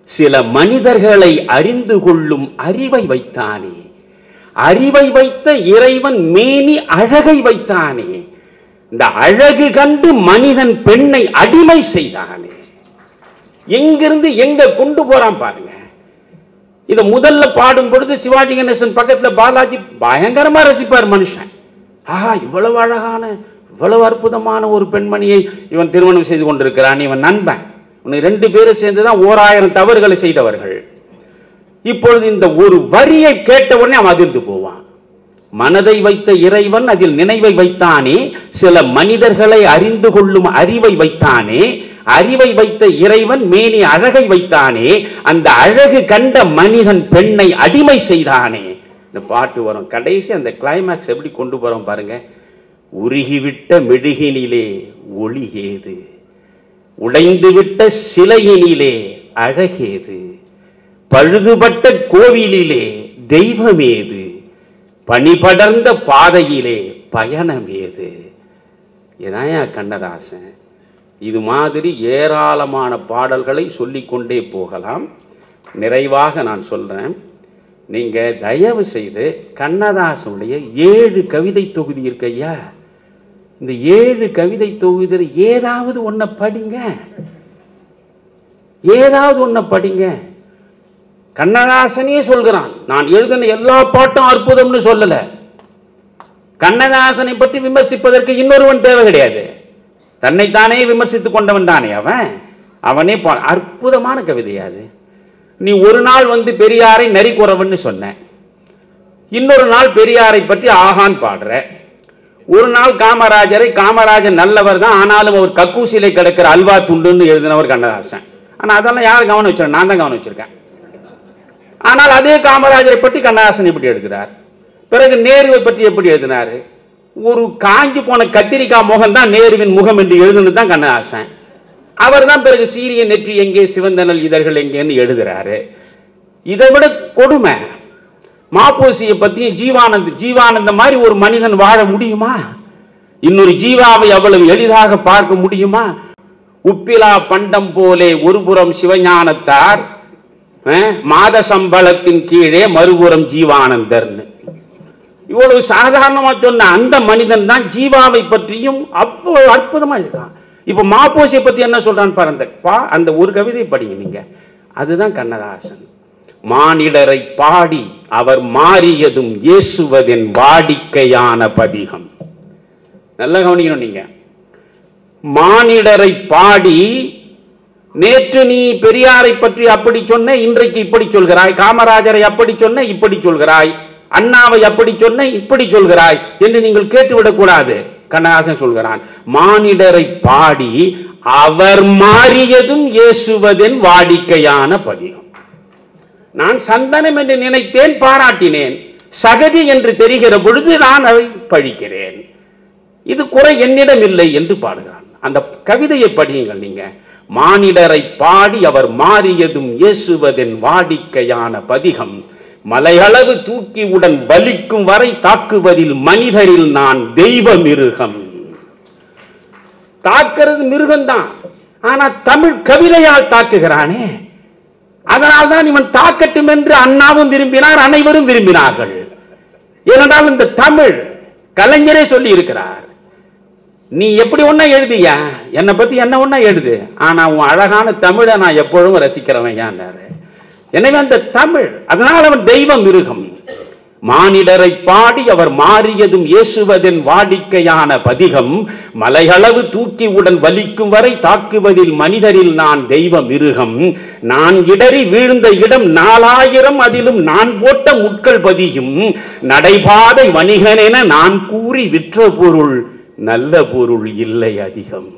சில மனிதர்களை அறிந்து கொள்ளும் அறிவை வைத்தானே அறிவை வைத்த இறைவன் மேனி அழகை வைத்தானே இந்த அழகு கண்டு மனிதன் பெண்ணை அடிமை செய்தானே எங்கிருந்து எங்க கொண்டு போறான் பாருங்க இத முதல்ல பாடும் பொழுது சிவாஜி கணேசன் பக்கத்துல பாலாஜி பயங்கரமா ரசிப்பார் மனுஷன் ஆஹா இவ்வளவு அழகான இவ்வளவு அற்புதமான ஒரு பெண்மணியை இவன் திருமணம் செய்து கொண்டிருக்கிறான் இவன் நண்பன் உன்னை ரெண்டு பேரும் சேர்ந்துதான் ஓராயிரம் தவறுகளை செய்தவர்கள் இப்பொழுது இந்த ஒரு வரியை கேட்ட உடனே அவன் அதிர்ந்து போவான் மனதை வைத்த இறைவன் அதில் நினைவை வைத்தானே சில மனிதர்களை அறிந்து கொள்ளும் அறிவை வைத்தானே அறிவை வைத்த இறைவன் மேனி அழகை வைத்தானே அந்த அழகு கண்ட மனிதன் பெண்ணை அடிமை செய்தானே இந்த பாட்டு வரும் கடைசி அந்த கிளைமேக்ஸ் எப்படி கொண்டு போறோம் பாருங்க உருகிவிட்ட மெழுகினிலே ஒளி ஏது உடைந்துவிட்ட சிலையினிலே அழகேது பழுதுபட்ட கோவிலிலே தெய்வமேது பனிபடர்ந்த பாதையிலே பயணமேது இதான் கண்ணதாசன் இது மாதிரி ஏராளமான பாடல்களை சொல்லிக்கொண்டே போகலாம் நிறைவாக நான் சொல்றேன் நீங்க தயவு செய்து கண்ணதாசனுடைய ஏழு கவிதை தொகுதி இருக்கு ஐயா இந்த ஏழு கவிதை தொகுதியில் ஏதாவது ஒன்றை படிங்க ஏதாவது ஒன்றை படிங்க கண்ணதாசனே சொல்கிறான் நான் எழுதின எல்லா பாட்டும் அற்புதம்னு சொல்லல கண்ணதாசனை பற்றி விமர்சிப்பதற்கு இன்னொருவன் தேவை கிடையாது தன்னைத்தானே விமர்சித்துக் கொண்டவன் தானே அவன் அவனே பா- அற்புதமான கவிதை அது நீ ஒரு நாள் வந்து பெரியாரை நரிக்குறவன்னு சொன்ன இன்னொரு நாள் பெரியாரை பற்றி ஆகான் பாடுற ஒரு நாள் காமராஜரை காமராஜர் நல்லவர் தான் ஆனாலும் அவர் கக்கூசிலை கிடக்கிற அல்வா துண்டுன்னு எழுதினவர் கண்ணதாசன் ஆனா அதெல்லாம் யார் கவனம் வச்சிருக்கேன் நான் தான் கவனம் வச்சிருக்கேன் ஆனால் அதே காமராஜரை பற்றி கண்ணதாசன் இப்படி எழுதுகிறார் பிறகு நேருவை பற்றி எப்படி எழுதினார் ஒரு காஞ்சி போன கத்திரிக்காய் முகம் தான் நேருவின் முகம் என்று எழுதுனது தான் கண்ணதாசன் அவர் தான் பிறகு சீரிய நெற்றி எங்கே சிவந்தனல் இதழ்கள் எங்கேன்னு எழுதுறாரு இதை விட கொடுமை மாப்போசியை பத்தியும் ஜீவானந்த் ஜீவானந்த மாதிரி ஒரு மனிதன் வாழ முடியுமா இன்னொரு ஜீவாவை அவ்வளவு எளிதாக பார்க்க முடியுமா உப்பிலா பண்டம் போலே ஒருபுறம் சிவஞானத்தார் அஹ், மாத சம்பளத்தின் கீழே மறுபுறம் ஜீவானந்தர்னு இவ்வளவு சாதாரணமா சொன்ன அந்த மனிதன் தான் ஜீவாவை பற்றியும் அவ்வளவு அற்புதமா இருக்கான் இப்ப மாப்போசியை பத்தி என்ன சொல்றான் பாரு அந்த பா அந்த ஒரு கவிதை படிங்க நீங்க அதுதான் கண்ணதாசன் மானிடரை பாடி அவர் மாறியதும் இயேசுவதென் வாடிக்கையான பதிகம் நல்லா கவனிக்கணும் நீங்க மானிடரை பாடி நேற்று நீ பெரியாரை பற்றி அப்படி சொன்ன இன்றைக்கு இப்படி சொல்கிறாய் காமராஜரை அப்படி சொன்ன இப்படி சொல்கிறாய் அண்ணாவை அப்படி சொன்ன இப்படி சொல்கிறாய் என்று நீங்கள் கேட்டுவிடக் கூடாது கண்ணதாசன் சொல்கிறான் மானிடரை பாடி அவர் மாறியதும் இயேசுவதென் வாடிக்கையான பதிகம் நான் சந்தனம் என்று நினைத்தேன் பாராட்டினேன் சகதி என்று தெரிகிற பொழுது நான் அதை பழிக்கிறேன் இது குறை என்னிடம் இல்லை என்று பாடுகிறான் அந்த கவிதையை படியுங்கள் நீங்க மானிடரை பாடி அவர் மாறியதும் இயேசுவதென் வாடிக்கையான பதிகம் மலையளவு தூக்கி உடன் வலிக்கும் வரை தாக்குவதில் மனிதரில் நான் தெய்வ மிருகம் தாக்குறது மிருகம்தான் ஆனா தமிழ் கவிதையால் தாக்குகிறானே அதனால்தான் இவன் தாக்கட்டும் என்று அண்ணாவும் விரும்பினார் அனைவரும் விரும்பினார்கள் ஏனென்றால் இந்த தமிழ் கலைஞரே சொல்லி இருக்கிறார் நீ எப்படி ஒண்ணா எழுதியா என்னை பத்தி என்ன ஒண்ணா எழுது ஆனா உன் அழகான தமிழை நான் எப்பொழுதும் ரசிக்கிறவன் யான்னாரு எனவே அந்த தமிழ் அதனால் அவன் தெய்வம் மிருகம் மானிடரை பாடி அவர் மாறியதும் இயேசுவதென் வாடிக்கையான பதிகம் மலையளவு தூக்கி உடன் வலிக்கும் வரை தாக்குவதில் மனிதரில் நான் தெய்வ மிருகம் நான் இடறி வீழ்ந்த இடம் நாலாயிரம் அதிலும் நான் போட்ட முட்கள் பதியும் நடைபாதை வணிகனென நான் கூறி விற்ற பொருள் நல்ல பொருள் இல்லை அதிகம்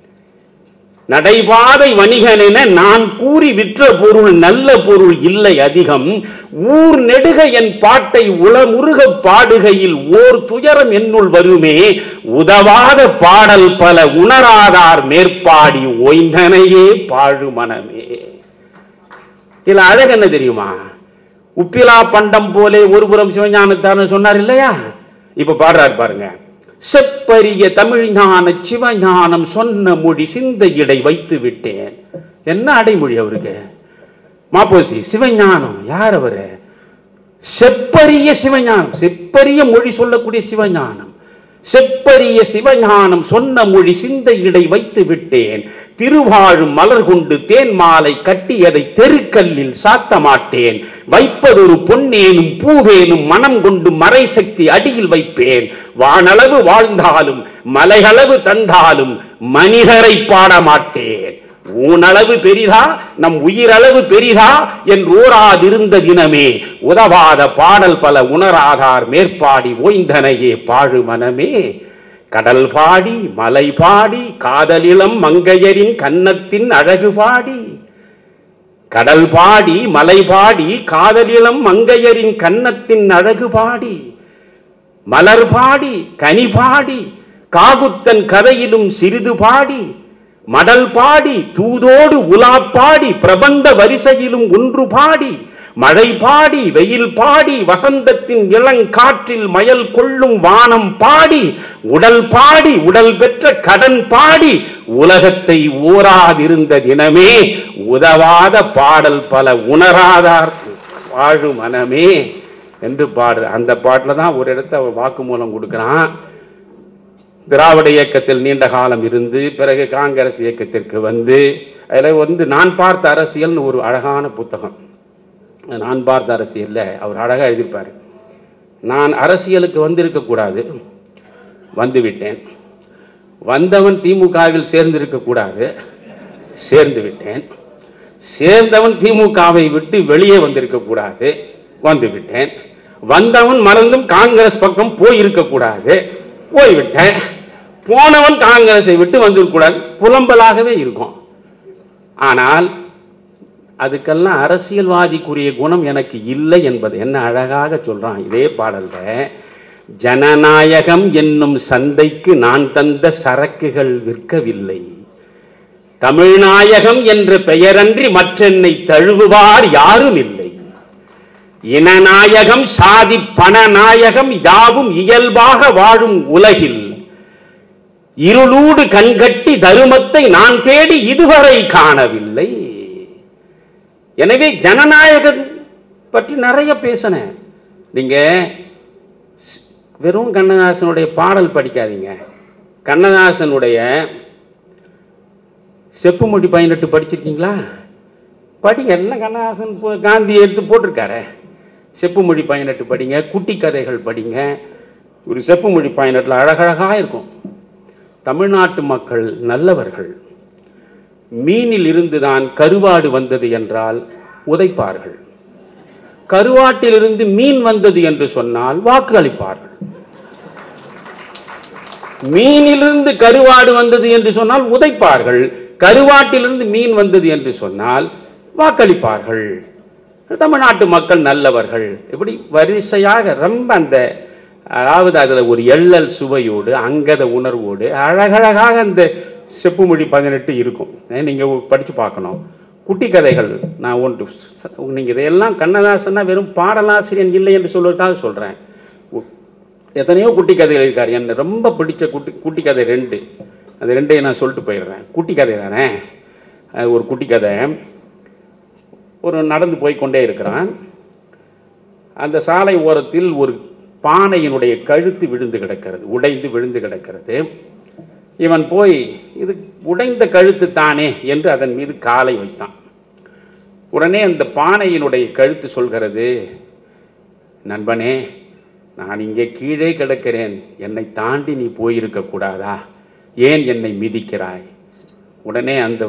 நடைபாதை வணிகன் என நான் கூறி விற்ற பொருள் நல்ல பொருள் இல்லை அதிகம் ஊர் நெடுக என் பாட்டை உளமுருக பாடுகையில் ஓர் துயரம் என்னுள் வருமே உதவாத பாடல் பல உணராதார் மேற்பாடி ஓய்ந்தனையே பாழு மனமே இதுல அழகு என்ன தெரியுமா உப்பிலா பண்டம் போலே ஒருபுறம் சிவஞானத்தார்னு சொன்னார் இல்லையா இப்ப பாடுறார் பாருங்க செப்பரிய தமிழ் ஞான சிவஞானம் சொன்ன மொழி சிந்தையிடை வைத்து விட்டேன் என்ன அடைமொழி அவருக்கு மாப்போசி சிவஞானம் யார் அவரு செப்பரிய சிவஞானம் செப்பரிய மொழி சொல்லக்கூடிய சிவஞானம் செப்பரிய சிவஞானம் சொன்ன மொழி சிந்தையிடை வைத்து விட்டேன் திருவாழும் மலர் கொண்டு தேன் மாலை கட்டியதை தெருக்கல்லில் சாத்த மாட்டேன் வைப்பதொரு பொன்னேனும் பூவேனும் மனம் கொண்டு மறை சக்தி அடியில் வைப்பேன் வானளவு வாழ்ந்தாலும் மலைகளவு தந்தாலும் மனிதரை பாட மாட்டேன் ஊனளவு பெரிதா நம் உயிரளவு பெரிதா என்று ஓராதிருந்த தினமே உதவாத பாடல் பல உணராதார் மேற்பாடி ஓய்ந்தனையே பாழு மனமே கடல் பாடி மலை பாடி காதலிளம் மங்கையரின் கன்னத்தின் அழகு பாடி கடல் பாடி மலை பாடி காதலிளம் மங்கையரின் கன்னத்தின் அழகு பாடி மலர் பாடி கனி பாடி காகுத்தன் கதையிலும் சிறிது பாடி மடல் பாடி தூதோடு உலா பாடி பிரபந்த வரிசையிலும் ஒன்று பாடி மழை பாடி வெயில் பாடி வசந்தத்தின் இளங்காற்றில் மயல் கொள்ளும் வானம் பாடி உடல் பாடி உடல் பெற்ற கடன் பாடி உலகத்தை ஊராதிருந்த தினமே உதவாத பாடல் பல உணராதார் வாழு மனமே என்று பாடு அந்த பாட்டில் தான் ஒரு இடத்த அவன் வாக்குமூலம் கொடுக்குறான் திராவிட இயக்கத்தில் நீண்ட காலம் இருந்து பிறகு காங்கிரஸ் இயக்கத்திற்கு வந்து அதில் வந்து நான் பார்த்த அரசியல்னு ஒரு அழகான புத்தகம் நான் பார்த்த அரசியலில் அவர் அழகாக எழுதியிருப்பார் நான் அரசியலுக்கு வந்திருக்கக்கூடாது வந்துவிட்டேன் வந்தவன் திமுகவில் சேர்ந்திருக்கக்கூடாது சேர்ந்து விட்டேன் சேர்ந்தவன் திமுகவை விட்டு வெளியே வந்திருக்கக்கூடாது வந்து விட்டேன் வந்தவன் மறந்தும் காங்கிரஸ் பக்கம் போயிருக்கக்கூடாது போய்விட்டேன் போனவன் காங்கிரஸை விட்டு வந்திருக்கக்கூடாது புலம்பலாகவே இருக்கும் ஆனால் அதுக்கெல்லாம் அரசியல்வாதிக்குரிய குணம் எனக்கு இல்லை என்பது என்ன அழகாக சொல்றான் இதே பாடல்ல ஜனநாயகம் என்னும் சந்தைக்கு நான் தந்த சரக்குகள் விற்கவில்லை தமிழ்நாயகம் என்ற பெயரன்றி மற்றென்னை தழுவுவார் யாரும் இல்லை இனநாயகம் சாதி பணநாயகம் யாவும் இயல்பாக வாழும் உலகில் இருளூடு கண்கட்டி தருமத்தை நான் தேடி இதுவரை காணவில்லை எனவே ஜனநாயகம் பற்றி நிறைய பேசினேன் நீங்க ஸ்- வெறும் கண்ணதாசனுடைய பாடல் படிக்காதீங்க கண்ணதாசனுடைய செப்புமொழி பதினெட்டு படிச்சிருக்கீங்களா படிங்க எல்லாம் கண்ணதாசன் போ- காந்தி எடுத்து போட்டிருக்காரு செப்புமொழி பதினெட்டு படிங்க குட்டி கதைகள் படிங்க ஒரு செப்புமொழி பதினெட்டில் அழகழகாக இருக்கும் தமிழ்நாட்டு மக்கள் நல்லவர்கள் மீனில் இருந்துதான் கருவாடு வந்தது என்றால் உதைப்பார்கள் கருவாட்டிலிருந்து மீன் வந்தது என்று சொன்னால் வாக்கு அளிப்பார்கள் மீனிலிருந்து கருவாடு வந்தது என்று சொன்னால் உதைப்பார்கள் கருவாட்டிலிருந்து மீன் வந்தது என்று சொன்னால் வாக்களிப்பார்கள் தமிழ்நாட்டு மக்கள் நல்லவர்கள் இப்படி வரிசையாக ரொம்ப அந்த அதாவது அதில் ஒரு எள்ளல் சுவையோடு அங்கத உணர்வோடு அழகழகாக அந்த செப்புமொழி பதினெட்டு இருக்கும் நீங்கள் படித்து பார்க்கணும் குட்டி கதைகள் நான் ஒன்று நீங்கள் இதையெல்லாம் கண்ணதாசனா வெறும் பாடலாசிரியன் இல்லை என்று சொல்வதற்காக சொல்கிறேன் எத்தனையோ குட்டி கதைகள் இருக்கார் எனக்கு ரொம்ப பிடிச்ச குட்டி குட்டி கதை ரெண்டு அந்த ரெண்டையும் நான் சொல்லிட்டு போயிடுறேன் குட்டி கதை தானே அது ஒரு குட்டி கதை ஒரு நடந்து போய் கொண்டே இருக்கிறான் அந்த சாலை ஓரத்தில் ஒரு பானையினுடைய கழுத்து விழுந்து கிடக்கிறது உடைந்து விழுந்து கிடக்கிறது இவன் போய் இது உடைந்த கழுத்து தானே என்று அதன் மீது காலை வைத்தான் உடனே அந்த பானையினுடைய கழுத்து சொல்கிறது நண்பனே நான் இங்கே கீழே கிடக்கிறேன் என்னை தாண்டி நீ போயிருக்க கூடாதா ஏன் என்னை மிதிக்கிறாய் உடனே அந்த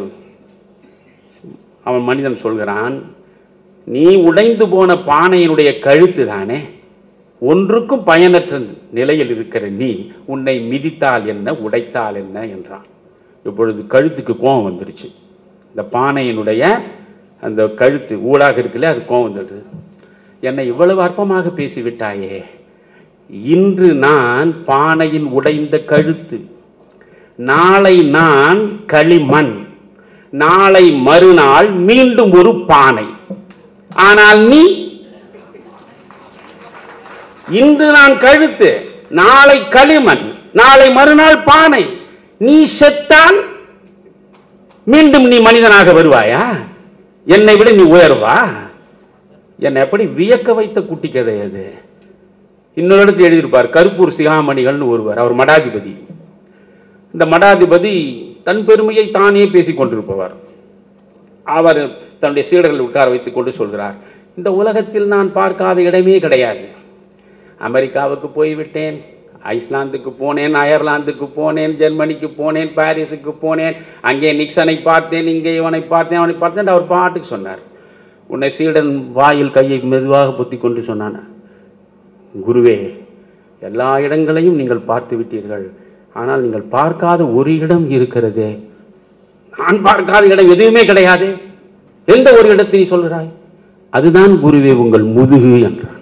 அவன் மனிதன் சொல்கிறான் நீ உடைந்து போன பானையினுடைய கழுத்து தானே ஒன்றுக்கும் பயனற்ற நிலையில் இருக்கிற நீ உன்னை மிதித்தால் என்ன உடைத்தால் என்ன என்றான் இப்பொழுது கழுத்துக்கு கோபம் வந்துருச்சு இந்த பானையினுடைய அந்த கழுத்து ஊடாக இருக்குல்ல அது கோபம் வந்துடுது என்னை இவ்வளவு அற்பமாக பேசிவிட்டாயே இன்று நான் பானையின் உடைந்த கழுத்து நாளை நான் களிமண் நாளை மறுநாள் மீண்டும் ஒரு பானை ஆனால் நீ இன்று நான் கழுத்து நாளை களிமண் நாளை மறுநாள் பானை நீ செத்தால் மீண்டும் நீ மனிதனாக வருவாயா என்னை விட நீ உயர்வா என்னை எப்படி வியக்க வைத்த குட்டி கதை அது இன்னொரு இடத்துல எழுதியிருப்பார் கருப்பூர் சிகாமணிகள்னு ஒருவர் அவர் மடாதிபதி இந்த மடாதிபதி தன் பெருமையை தானே பேசிக் கொண்டிருப்பவர் அவர் தன்னுடைய சீடர்கள் உட்கார வைத்துக் கொண்டு சொல்கிறார் இந்த உலகத்தில் நான் பார்க்காத இடமே கிடையாது அமெரிக்காவுக்கு போய்விட்டேன் ஐஸ்லாந்துக்கு போனேன் அயர்லாந்துக்கு போனேன் ஜெர்மனிக்கு போனேன் பாரிஸுக்கு போனேன் அங்கே நிக்சனை பார்த்தேன் இங்கே இவனை பார்த்தேன் அவனை பார்த்தேன் அவர் பாட்டுக்கு சொன்னார் உன்னை சீடன் வாயில் கையை மெதுவாக பொத்தி கொண்டு சொன்னான் குருவே எல்லா இடங்களையும் நீங்கள் பார்த்து விட்டீர்கள் ஆனால் நீங்கள் பார்க்காத ஒரு இடம் இருக்கிறதே நான் பார்க்காத இடம் எதுவுமே கிடையாது எந்த ஒரு இடத்தை நீ சொல்கிறாய் அதுதான் குருவே உங்கள் முதுகு என்றார்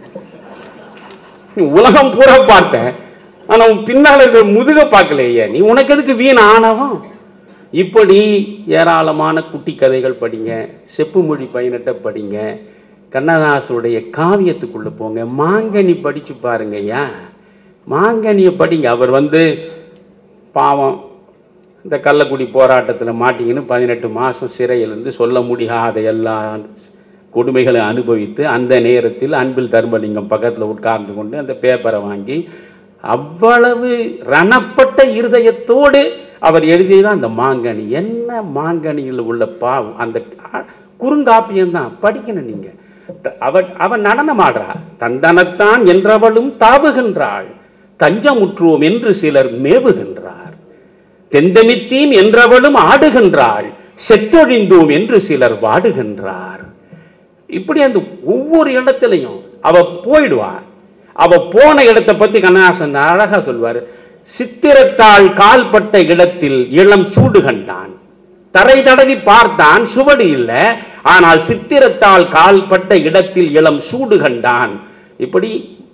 நீ உலகம் பூரா பார்த்தேன் ஆனா உன் பின்னால இருக்கிற முதுக பார்க்கலையே நீ உனக்கு எதுக்கு வீண் ஆணவம் இப்படி ஏராளமான குட்டி கதைகள் படிங்க செப்பு மொழி பயனட்ட படிங்க கண்ணதாசருடைய காவியத்துக்குள்ள போங்க மாங்கனி படிச்சு பாருங்க ஐயா மாங்கனியை படிங்க அவர் வந்து பாவம் இந்த கள்ளக்குடி போராட்டத்தில் மாட்டிங்கன்னு பதினெட்டு மாதம் சிறையிலிருந்து சொல்ல முடியாத எல்லா கொடுமைகளை அனுபவித்து அந்த நேரத்தில் அன்பில் தர்மலிங்கம் பக்கத்தில் உட்கார்ந்து கொண்டு அந்த பேப்பரை வாங்கி அவ்வளவு ரணப்பட்ட இருதயத்தோடு அவர் எழுதியதான் அந்த மாங்கனி என்ன மாங்கனியில் உள்ள பா அந்த குறுங்காப்பியம் தான் படிக்கணும் நீங்க அவன் அவன் நடனம் ஆடுறா தந்தனத்தான் என்றவளும் தாவுகின்றாள் தஞ்சமுற்றுவோம் என்று சிலர் மேவுகின்றார் தெந்தமித்தீம் என்றவளும் ஆடுகின்றாள் செத்தொழிந்தோம் என்று சிலர் வாடுகின்றார் இப்படி அந்த ஒவ்வொரு இடத்துலையும் அவ போயிடுவார் அவ போன இடத்தை பத்தி கண்ணதாசன் அழகா சொல்வார் சித்திரத்தாள் கால்பட்ட இடத்தில் இளம் சூடு கண்டான் தரை தடவி பார்த்தான் சுவடு இல்லை ஆனால் சித்திரத்தால் கால்பட்ட இடத்தில் இளம் சூடு கண்டான் இப்படி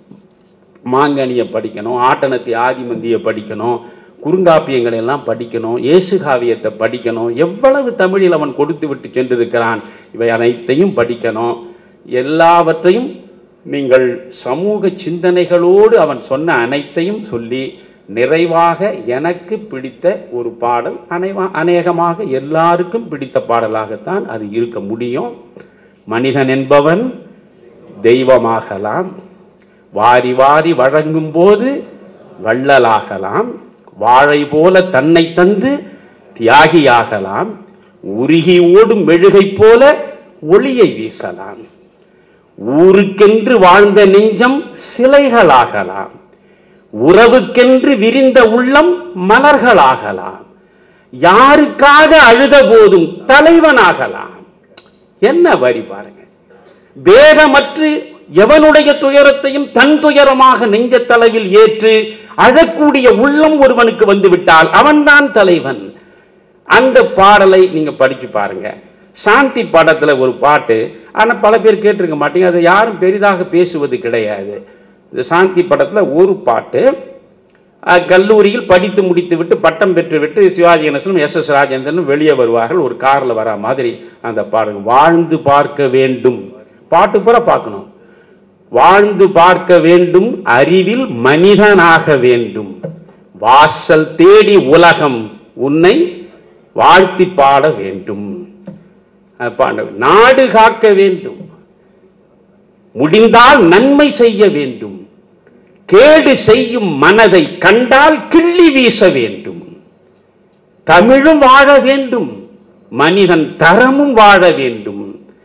மாங்கனியை படிக்கணும் ஆட்டனத்தி ஆதிமந்தியை படிக்கணும் குறுங்காப்பியங்களை எல்லாம் படிக்கணும் இயேசு காவியத்தை படிக்கணும் எவ்வளவு தமிழில் அவன் கொடுத்து விட்டு சென்றிருக்கிறான் இவை அனைத்தையும் படிக்கணும் எல்லாவற்றையும் நீங்கள் சமூக சிந்தனைகளோடு அவன் சொன்ன அனைத்தையும் சொல்லி நிறைவாக எனக்கு பிடித்த ஒரு பாடல் அனைவா அநேகமாக எல்லாருக்கும் பிடித்த பாடலாகத்தான் அது இருக்க முடியும் மனிதன் என்பவன் தெய்வமாகலாம் வாரி வாரி வழங்கும் போது வள்ளலாகலாம் வாழை போல தன்னை தந்து தியாகியாகலாம் உருகி ஓடும் மெழுகை போல ஒளியை வீசலாம் ஊருக்கென்று வாழ்ந்த நெஞ்சம் சிலைகளாகலாம் உறவுக்கென்று விரிந்த உள்ளம் மலர்களாகலாம் யாருக்காக அழுத போதும் தலைவனாகலாம் என்ன வரி பாருங்க வேதமற்று எவனுடைய துயரத்தையும் தன் துயரமாக நெஞ்சத்தளவில் ஏற்று அழக்கூடிய உள்ளம் ஒருவனுக்கு வந்து விட்டால் அவன்தான் தலைவன் அந்த பாடலை நீங்க படிச்சு பாருங்க சாந்தி பாடத்துல ஒரு பாட்டு ஆனா பல பேர் கேட்டிருக்க மாட்டீங்க அதை யாரும் பெரிதாக பேசுவது கிடையாது இந்த சாந்தி படத்துல ஒரு பாட்டு அஹ், கல்லூரியில் படித்து முடித்து விட்டு பட்டம் பெற்று விட்டு சிவாஜி கணேசனும் எஸ் எஸ் ராஜேந்திரனும் வெளியே வருவார்கள் ஒரு கார்ல வரா மாதிரி அந்த பாடல் வாழ்ந்து பார்க்க வேண்டும் பாட்டு பூரா பார்க்கணும் வாழ்ந்து பார்க்க வேண்டும் அறிவில் மனிதனாக வேண்டும் வாசல் தேடி உலகம் உன்னை வாழ்த்தி பாட வேண்டும் அது பாட நாடு காக்க வேண்டும் முடிந்தால் நன்மை செய்ய வேண்டும் கேடு செய்யும் மனதை கண்டால் கிள்ளி வீச வேண்டும் தமிழும் வாழ வேண்டும் மனிதன் தரமும் வாழ வேண்டும்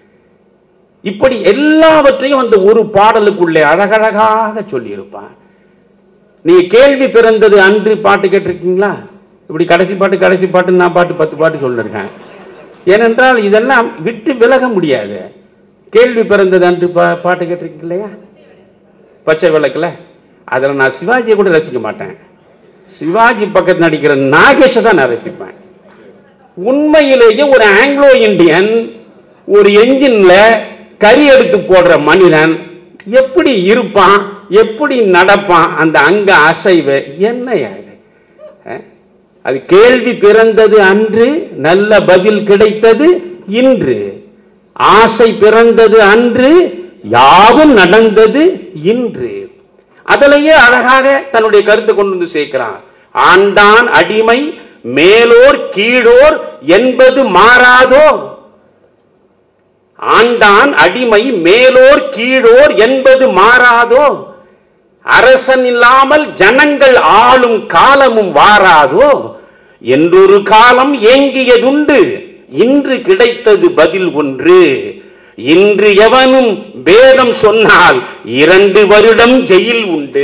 இப்படி எல்லாவற்றையும் அந்த ஒரு பாடலுக்குள்ளே அழகழகாக சொல்லியிருப்பான் நீ கேள்வி பிறந்தது அன்று பாட்டு கேட்டிருக்கீங்களா இப்படி கடைசி பாட்டு கடைசி பாட்டு நான் பாட்டு பத்து பாட்டு சொல்லிருக்கேன் ஏனென்றால் இதெல்லாம் விட்டு விலக முடியாது கேள்வி பிறந்தது அன்று பா பாட்டு கேட்டிருக்கீங்க இல்லையா பச்சை விளக்குல அதில் நான் சிவாஜியை கூட ரசிக்க மாட்டேன் சிவாஜி பக்கத்தில் நடிக்கிற நாகேஷை தான் நான் ரசிப்பேன் உண்மையிலேயே ஒரு ஆங்கிலோ இந்தியன் ஒரு என்ஜின்ல கறி எடுத்து போடுற மனிதன் எப்படி இருப்பான் எப்படி நடப்பான் அந்த அங்க அசைவு என்னையா இது அஹ்? அது கேள்வி பிறந்தது அன்று நல்ல பதில் கிடைத்தது இன்று ஆசை பிறந்தது அன்று யாவும் நடந்தது இன்று அதிலேயே அழகாக தன்னுடைய கருத்தை கொண்டு வந்து சேர்க்கிறான் ஆண்டான் அடிமை மேலோர் கீழோர் என்பது மாறாதோ ஆண்டான் அடிமை மேலோர் கீழோர் என்பது மாறாதோ அரசன் இல்லாமல் ஜனங்கள் ஆளும் காலமும் வாராதோ என்றொரு காலம் ஏங்கியதுண்டு இன்று கிடைத்தது பதில் ஒன்று இன்று எவனும் பேதம் சொன்னால் இரண்டு வருடம் ஜெயில் உண்டு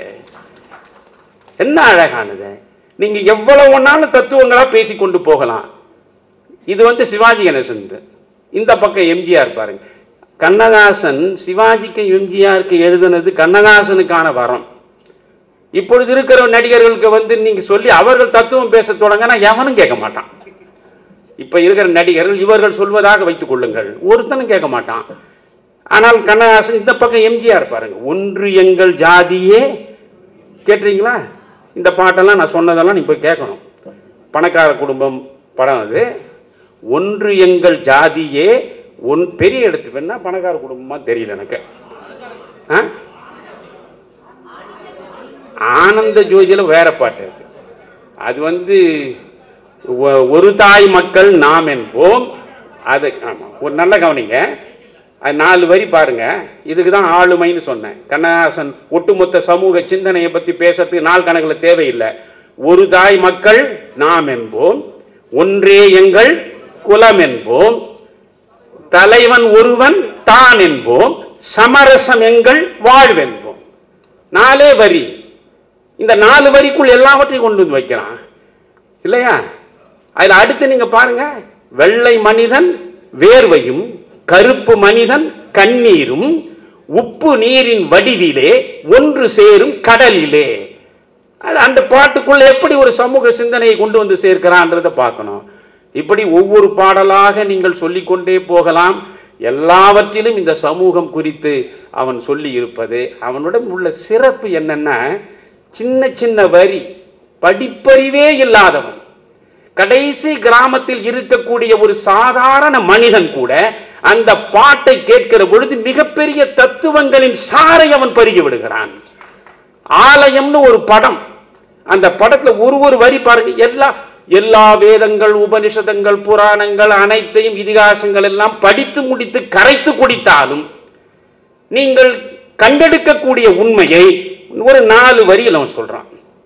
என்ன அழகானது நீங்க எவ்வளவு ஒன்னாலும் தத்துவங்களா பேசி கொண்டு போகலாம் இது வந்து சிவாஜி கணேசன் இந்த பக்கம் எம்ஜிஆர் பாருங்க கண்ணதாசன் சிவாஜிக்கு எம்ஜிஆருக்கு எழுதுனது கண்ணதாசனுக்கான வரம் இப்பொழுது இருக்கிற நடிகர்களுக்கு வந்து நீங்க சொல்லி அவர்கள் தத்துவம் பேச தொடங்கினா எவனும் கேட்க மாட்டான் இப்ப இருக்கிற நடிகர்கள் இவர்கள் சொல்வதாக வைத்துக் கொள்ளுங்கள் ஒருத்தனும் கேட்க மாட்டான் ஆனால் கண்ணதாசன் இந்த பக்கம் எம்ஜிஆர் பாருங்க ஒன்று எங்கள் ஜாதியே கேட்டுறீங்களா இந்த பாட்டெல்லாம் நான் சொன்னதெல்லாம் நீ போய் கேட்கணும் பணக்கார குடும்பம் படம் அது ஒன்று எங்கள் ஜாதியே ஒன் பெரிய இடத்து வேணா பணக்கார குடும்பமா தெரியல எனக்கு ஆ? ஆனந்த ஜோதியில வேற பாட்டு இருக்கு அது வந்து ஒ- ஒரு தாய் மக்கள் நாம் என்போம் அது ஆமா ஒரு நல்ல கவனிங்க அது நாலு வரி பாருங்க இதுக்கு தான் ஆளுமைன்னு சொன்னேன் கண்ணதாசன் ஒட்டுமொத்த சமூக சிந்தனையை பத்தி பேசுறதுக்கு நாள் கணக்கில் தேவையில்லை ஒரு தாய் மக்கள் நாம் என்போம் ஒன்றே எங்கள் குலம் என்போம் தலைவன் ஒருவன் தான் என்போம் சமரசம் எங்கள் வாழ்வென்போம் நாலே வரி இந்த நாலு வரிக்குள் எல்லாவற்றையும் கொண்டு வந்து வைக்கிறான் இல்லையா அதுல அடுத்து நீங்க பாருங்க வெள்ளை மனிதன் வேர்வையும் கருப்பு மனிதன் கண்ணீரும் உப்பு நீரின் வடிவிலே ஒன்று சேரும் கடலிலே அது அந்த பாட்டுக்குள்ள எப்படி ஒரு சமூக சிந்தனையை கொண்டு வந்து சேர்க்கிறான்றதை பார்க்கணும் இப்படி ஒவ்வொரு பாடலாக நீங்கள் சொல்லிக்கொண்டே போகலாம் எல்லாவற்றிலும் இந்த சமூகம் குறித்து அவன் சொல்லி இருப்பது அவனுடன் உள்ள சிறப்பு என்னன்னா சின்ன சின்ன வரி படிப்பறிவே இல்லாதவன் கடைசி கிராமத்தில் இருக்கக்கூடிய ஒரு சாதாரண மனிதன் கூட அந்த பாட்டை கேட்கிற பொழுது மிகப்பெரிய தத்துவங்களின் சாரை அவன் பருகி விடுகிறான் ஆலயம்னு ஒரு படம் அந்த படத்துல ஒரு ஒரு வரி பாருங்க எல்லா எல்லா வேதங்கள் உபனிஷதங்கள் புராணங்கள் அனைத்தையும் இதிகாசங்கள் எல்லாம் படித்து முடித்து கரைத்து குடித்தாலும் நீங்கள் கண்டெடுக்கக்கூடிய உண்மையை ஒரு நாலு வரியில் அவன் சொல்றான்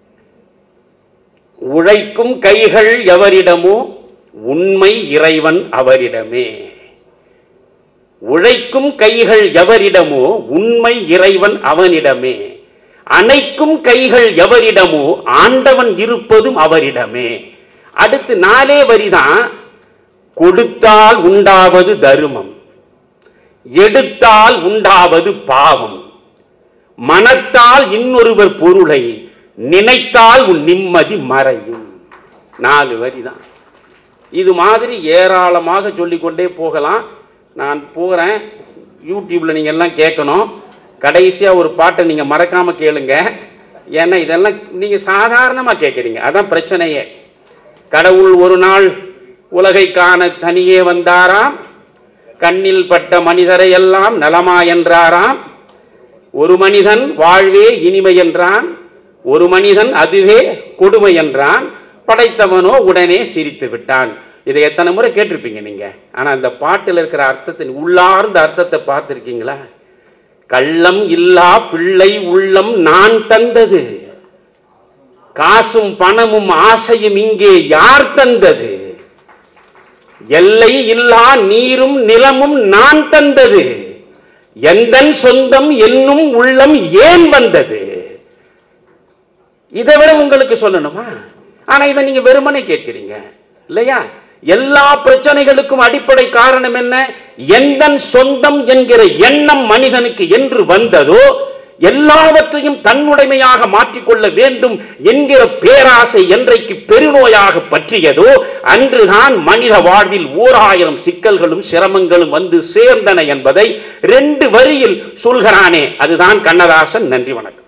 உழைக்கும் கைகள் எவரிடமோ உண்மை இறைவன் அவரிடமே உழைக்கும் கைகள் எவரிடமோ உண்மை இறைவன் அவனிடமே அணைக்கும் கைகள் எவரிடமோ ஆண்டவன் இருப்பதும் அவரிடமே அடுத்து நாலே வரிதான் கொடுத்தால் உண்டாவது தருமம் எடுத்தால் உண்டாவது பாவம் மனத்தால் இன்னொருவர் பொருளை நினைத்தால் உன் நிம்மதி மறையும் நாலு வரிதான் இது மாதிரி ஏராளமாக சொல்லிக்கொண்டே போகலாம் நான் போகிறேன் யூடியூப்ல நீங்க எல்லாம் கேட்கணும் கடைசியா ஒரு பாட்டை நீங்க மறக்காம கேளுங்க ஏன்னா இதெல்லாம் நீங்க சாதாரணமா கேட்குறீங்க அதான் பிரச்சனையே கடவுள் ஒரு நாள் உலகை காண தனியே வந்தாராம் கண்ணில் பட்ட மனிதரை எல்லாம் நலமா என்றாராம் ஒரு மனிதன் வாழ்வே இனிமை என்றான் ஒரு மனிதன் அதுவே கொடுமை என்றான் படைத்தவனோ உடனே சிரித்து விட்டான் இதை எத்தனை முறை கேட்டிருப்பீங்க நீங்க ஆனா அந்த பாட்டில் இருக்கிற அர்த்தத்தின் உள்ளார்ந்த அர்த்தத்தை பார்த்திருக்கீங்களா கள்ளம் இல்லா பிள்ளை உள்ளம் நான் தந்தது காசும் பணமும் ஆசையும் இங்கே யார் தந்தது எல்லை இல்லா நீரும் நிலமும் நான் தந்தது எந்தன் சொந்தம் என்னும் உள்ளம் ஏன் வந்தது இதை விட உங்களுக்கு சொல்லணுமா ஆனா இதை நீங்க வெறுமனே கேட்கிறீங்க இல்லையா எல்லா பிரச்சனைகளுக்கும் அடிப்படை காரணம் என்ன எந்தன் சொந்தம் என்கிற எண்ணம் மனிதனுக்கு என்று வந்ததோ எல்லாவற்றையும் தன்னுடைமையாக மாற்றிக்கொள்ள வேண்டும் என்கிற பேராசை என்றைக்கு பெருநோயாக பற்றியதோ அன்றுதான் மனித வாழ்வில் ஓர் ஆயிரம் சிக்கல்களும் சிரமங்களும் வந்து சேர்ந்தன என்பதை ரெண்டு வரியில் சொல்கிறானே அதுதான் கண்ணதாசன் நன்றி வணக்கம்